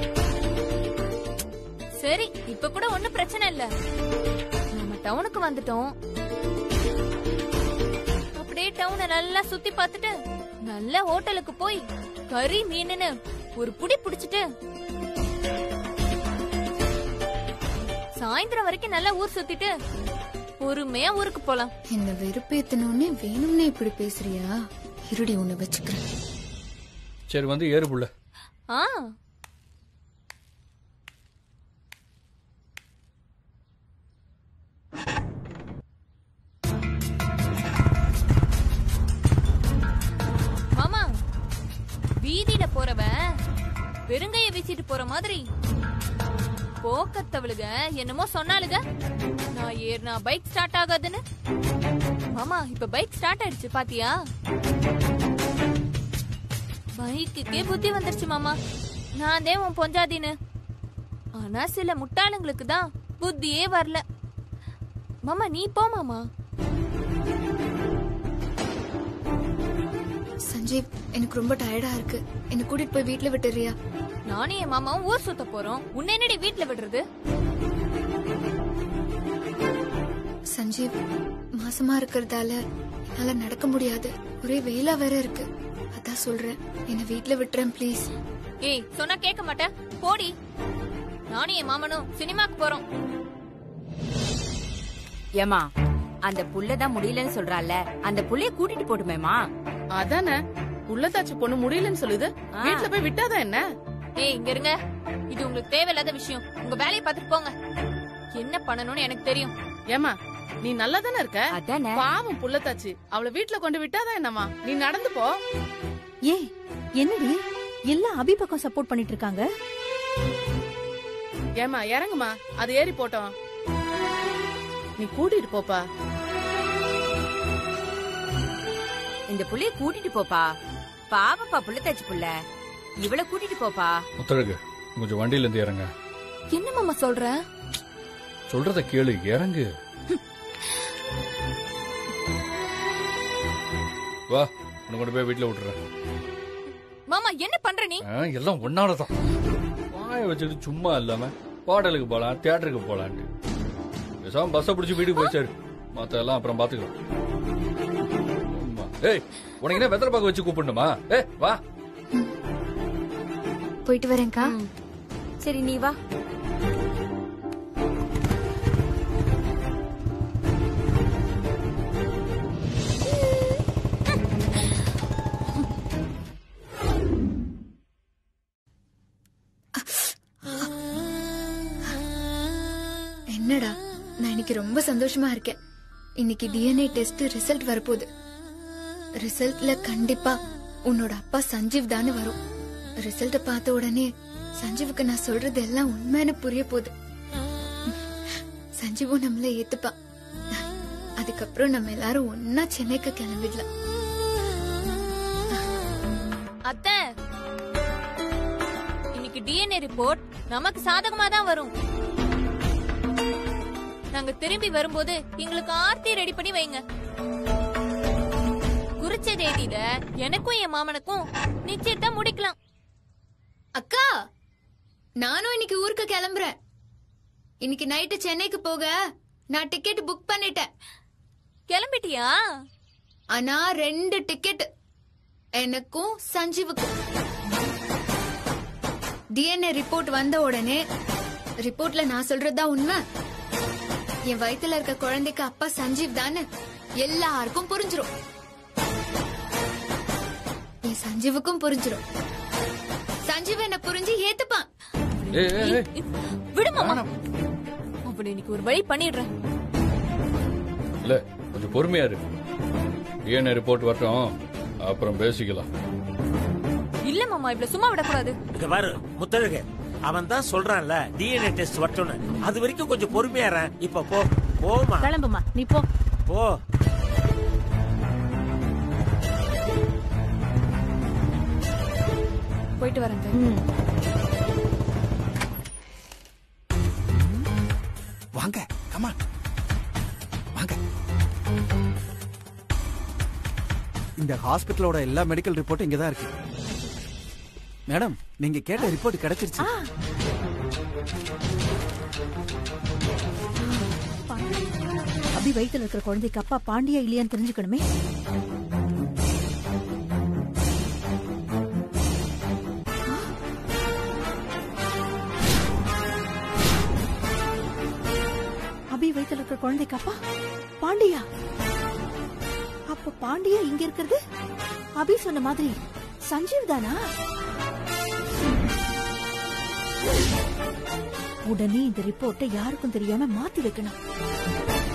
Speaker 13: சரி இப்ப கூட ஒண்ணும் பிரச்சனை இல்ல நம்ம டவுனுக்கு வந்துட்டோம் அப்படியே டவுனை நல்லா சுத்தி பார்த்துட்டு நல்ல ஹோட்டலுக்கு போய் கறி மீனுன்னு ஒரு புடி புடிச்சிட்டு சாயந்தரம் வரைக்கும் நல்லா ஊர் சுத்திட்டு பொறுமையா ஊருக்கு போலாம்
Speaker 16: என்ன வெறுப்பேத்தனோடனே வேணும்னே இப்படி பேசுறியா இருடி உன்னை வச்சுக்கிறேன்
Speaker 4: சரி வந்து ஏறு புள்ள
Speaker 13: ஆ மாமா வீதியில போறவன் பெருங்கைய வீசிட்டு போற மாதிரி போக்கத்தவளுக என்னமோ சொன்னாளுக நான் ஏறினா பைக் ஸ்டார்ட் ஆகாதுன்னு மாமா இப்ப பைக் ஸ்டார்ட் ஆயிடுச்சு பாத்தியா பைக்குக்கே புத்தி வந்துருச்சு மாமா நான் தான் உன் பொஞ்சாதின்னு ஆனா சில முட்டாளுங்களுக்கு தான் புத்தியே வரல மாமா நீ போ மாமா
Speaker 16: சஞ்சீவ் எனக்கு ரொம்ப டயர்டா இருக்கு என்ன கூட்டிட்டு போய் வீட்ல விட்டுறியா
Speaker 13: நானும் என் மாமாவும் ஊர் சுத்த போறோம் உன்னை என்னடி வீட்ல விடுறது
Speaker 16: சஞ்சீவ் மாசமா இருக்கிறதால என்னால நடக்க முடியாது ஒரே வெயிலா வேற இருக்கு அதான் சொல்றேன் என்ன வீட்ல விட்டுறேன் ப்ளீஸ்
Speaker 13: ஏய் சொன்னா கேட்க மாட்டேன் போடி நானும் என் மாமனும் சினிமாக்கு போறோம்
Speaker 3: ஏமா அந்த புள்ளதான் முடியலன்னு சொல்றால அந்த புள்ளைய கூட்டிட்டு போட்டுமேமா
Speaker 21: அதானே உள்ளதாச்சு பொண்ணு முடியலன்னு சொல்லுது வீட்ல போய் விட்டாதான் என்ன
Speaker 13: ஏய் இங்க இருங்க இது உங்களுக்கு தேவையில்லாத விஷயம் உங்க வேலையை பார்த்துட்டு போங்க என்ன பண்ணணும்னு எனக்கு தெரியும்
Speaker 21: ஏமா நீ நல்லா தானே இருக்க
Speaker 3: அதானே
Speaker 21: பாவம் புள்ளத்தாச்சு அவளை வீட்ல கொண்டு விட்டாதான் என்னமா நீ நடந்து போ
Speaker 7: ஏன் என்னடி எல்லாம் அபி பக்கம் சப்போர்ட் பண்ணிட்டு இருக்காங்க
Speaker 21: ஏமா இறங்குமா அது ஏறி போட்டோம் நீ கூட்டிட்டு போப்பா
Speaker 3: இந்த புள்ளைய கூட்டிட்டு போப்பா பாவப்பா புள்ள தச்சு புள்ள இவள கூட்டிட்டு போப்பா
Speaker 4: முத்தழகு கொஞ்சம் வண்டியில இருந்து இறங்க
Speaker 13: என்ன மாமா சொல்ற
Speaker 4: சொல்றத கேளு இறங்கு வா உன்னை கொண்டு போய் வீட்டுல விட்டுறேன்
Speaker 13: மாமா என்ன பண்ற நீ
Speaker 4: ஆ, எல்லாம் ஒன்னாலதான் வாய வச்சுட்டு சும்மா இல்லாம பாடலுக்கு போலாம் தியேட்டருக்கு போலான்ட்டு பேசாம பஸ்ஸை பிடிச்சி வீட்டுக்கு போய் சேரு மத்த எல்லாம் அப்புறம் பாத்துக்கலாம் ஆமா. ஏய் உனக்கு என்ன வெத்தலை பாக்க வச்சு கூப்பிடணுமா ஏ வா
Speaker 16: போயிட்டு வரேன்க்கா
Speaker 3: சரி நீ வா
Speaker 16: என்னடா நான் இன்னைக்கு ரொம்ப சந்தோஷமா இருக்கேன் இன்னைக்கு டிஎன்ஏ டெஸ்ட் ரிசல்ட் வரப்போகுது ரிசல்ட்ல கண்டிப்பா உன்னோட அப்பா சஞ்சீவ் தானே வரும் ரிசல்ட்ட பார்த்த உடனே சஞ்சீவுக்கு நான் சொல்றது எல்லாம் உண்மைன்னு புரிய போகுது சஞ்சீவும் நம்மள ஏத்துப்பான் அதுக்கப்புறம் நம்ம எல்லாரும் ஒன்னா சென்னைக்கு கிளம்பிடலாம்
Speaker 13: அத்தை இன்னைக்கு டிஎன்ஏ ரிப்போர்ட் நமக்கு சாதகமா தான் வரும் நாங்க திரும்பி வரும்போது எங்களுக்கு ஆர்த்தி ரெடி பண்ணி வைங்க குறிச்ச தேதியில எனக்கும் என் மாமனுக்கும் நிச்சயத்தை முடிக்கலாம்
Speaker 16: அக்கா நானும் இன்னைக்கு ஊருக்கு கிளம்புறேன் இன்னைக்கு நைட்டு சென்னைக்கு போக நான் டிக்கெட் புக் பண்ணிட்டேன்
Speaker 13: கிளம்பிட்டியா
Speaker 16: ஆனா ரெண்டு டிக்கெட் எனக்கும் சஞ்சீவுக்கும் டிஎன்ஏ ரிப்போர்ட் வந்த உடனே ரிப்போர்ட்ல நான் சொல்றதா உண்மை என் வயித்துல இருக்க குழந்தைக்கு அப்பா சஞ்சீவ் தானே எல்லாருக்கும் புரிஞ்சிரும் என் சஞ்சீவுக்கும் புரிஞ்சிரும் சஞ்சீவ் என்ன புரிஞ்சு ஏத்துப்பான்
Speaker 4: ஏய், ஏய், ஏய்.
Speaker 13: விடு மாமா அப்படி இன்னைக்கு ஒரு வழி பண்ணிடுறேன்
Speaker 4: இல்ல கொஞ்சம் பொறுமையா இரு டிஎன்ஏ ரிப்போர்ட் வரட்டும் அப்புறம் பேசிக்கலாம்
Speaker 13: இல்ல மாமா இவ்வளவு சும்மா விடக்கூடாது
Speaker 6: இங்க பாரு முத்தழகு அவன் தான் சொல்றான்ல டிஎன்ஏ டெஸ்ட் வரட்டும்னு அது வரைக்கும் கொஞ்சம் பொறுமையா இரு. இப்ப போ போமா
Speaker 21: கிளம்புமா நீ போ
Speaker 6: போ
Speaker 8: போயிட்டு வரேன்
Speaker 14: வாங்க கமா வாங்க இந்த ஹாஸ்பிட்டலோட எல்லா மெடிக்கல் ரிப்போர்ட்டும் இங்க தான் இருக்கு மேடம் நீங்க கேட்ட ரிப்போர்ட் கிடைச்சிருச்சு
Speaker 7: அபி வயித்துல இருக்கிற குழந்தைக்கு அப்பா பாண்டியா இல்லையான்னு தெரிஞ்சுக்கணுமே அபி வயித்துல இருக்கிற குழந்தைக்கு அப்பா பாண்டியா அப்ப பாண்டியா இங்க இருக்கிறது அபி சொன்ன மாதிரி சஞ்சீவ் தானா உடனே இந்த ரிப்போர்ட்டை யாருக்கும் தெரியாம மாத்தி வைக்கணும்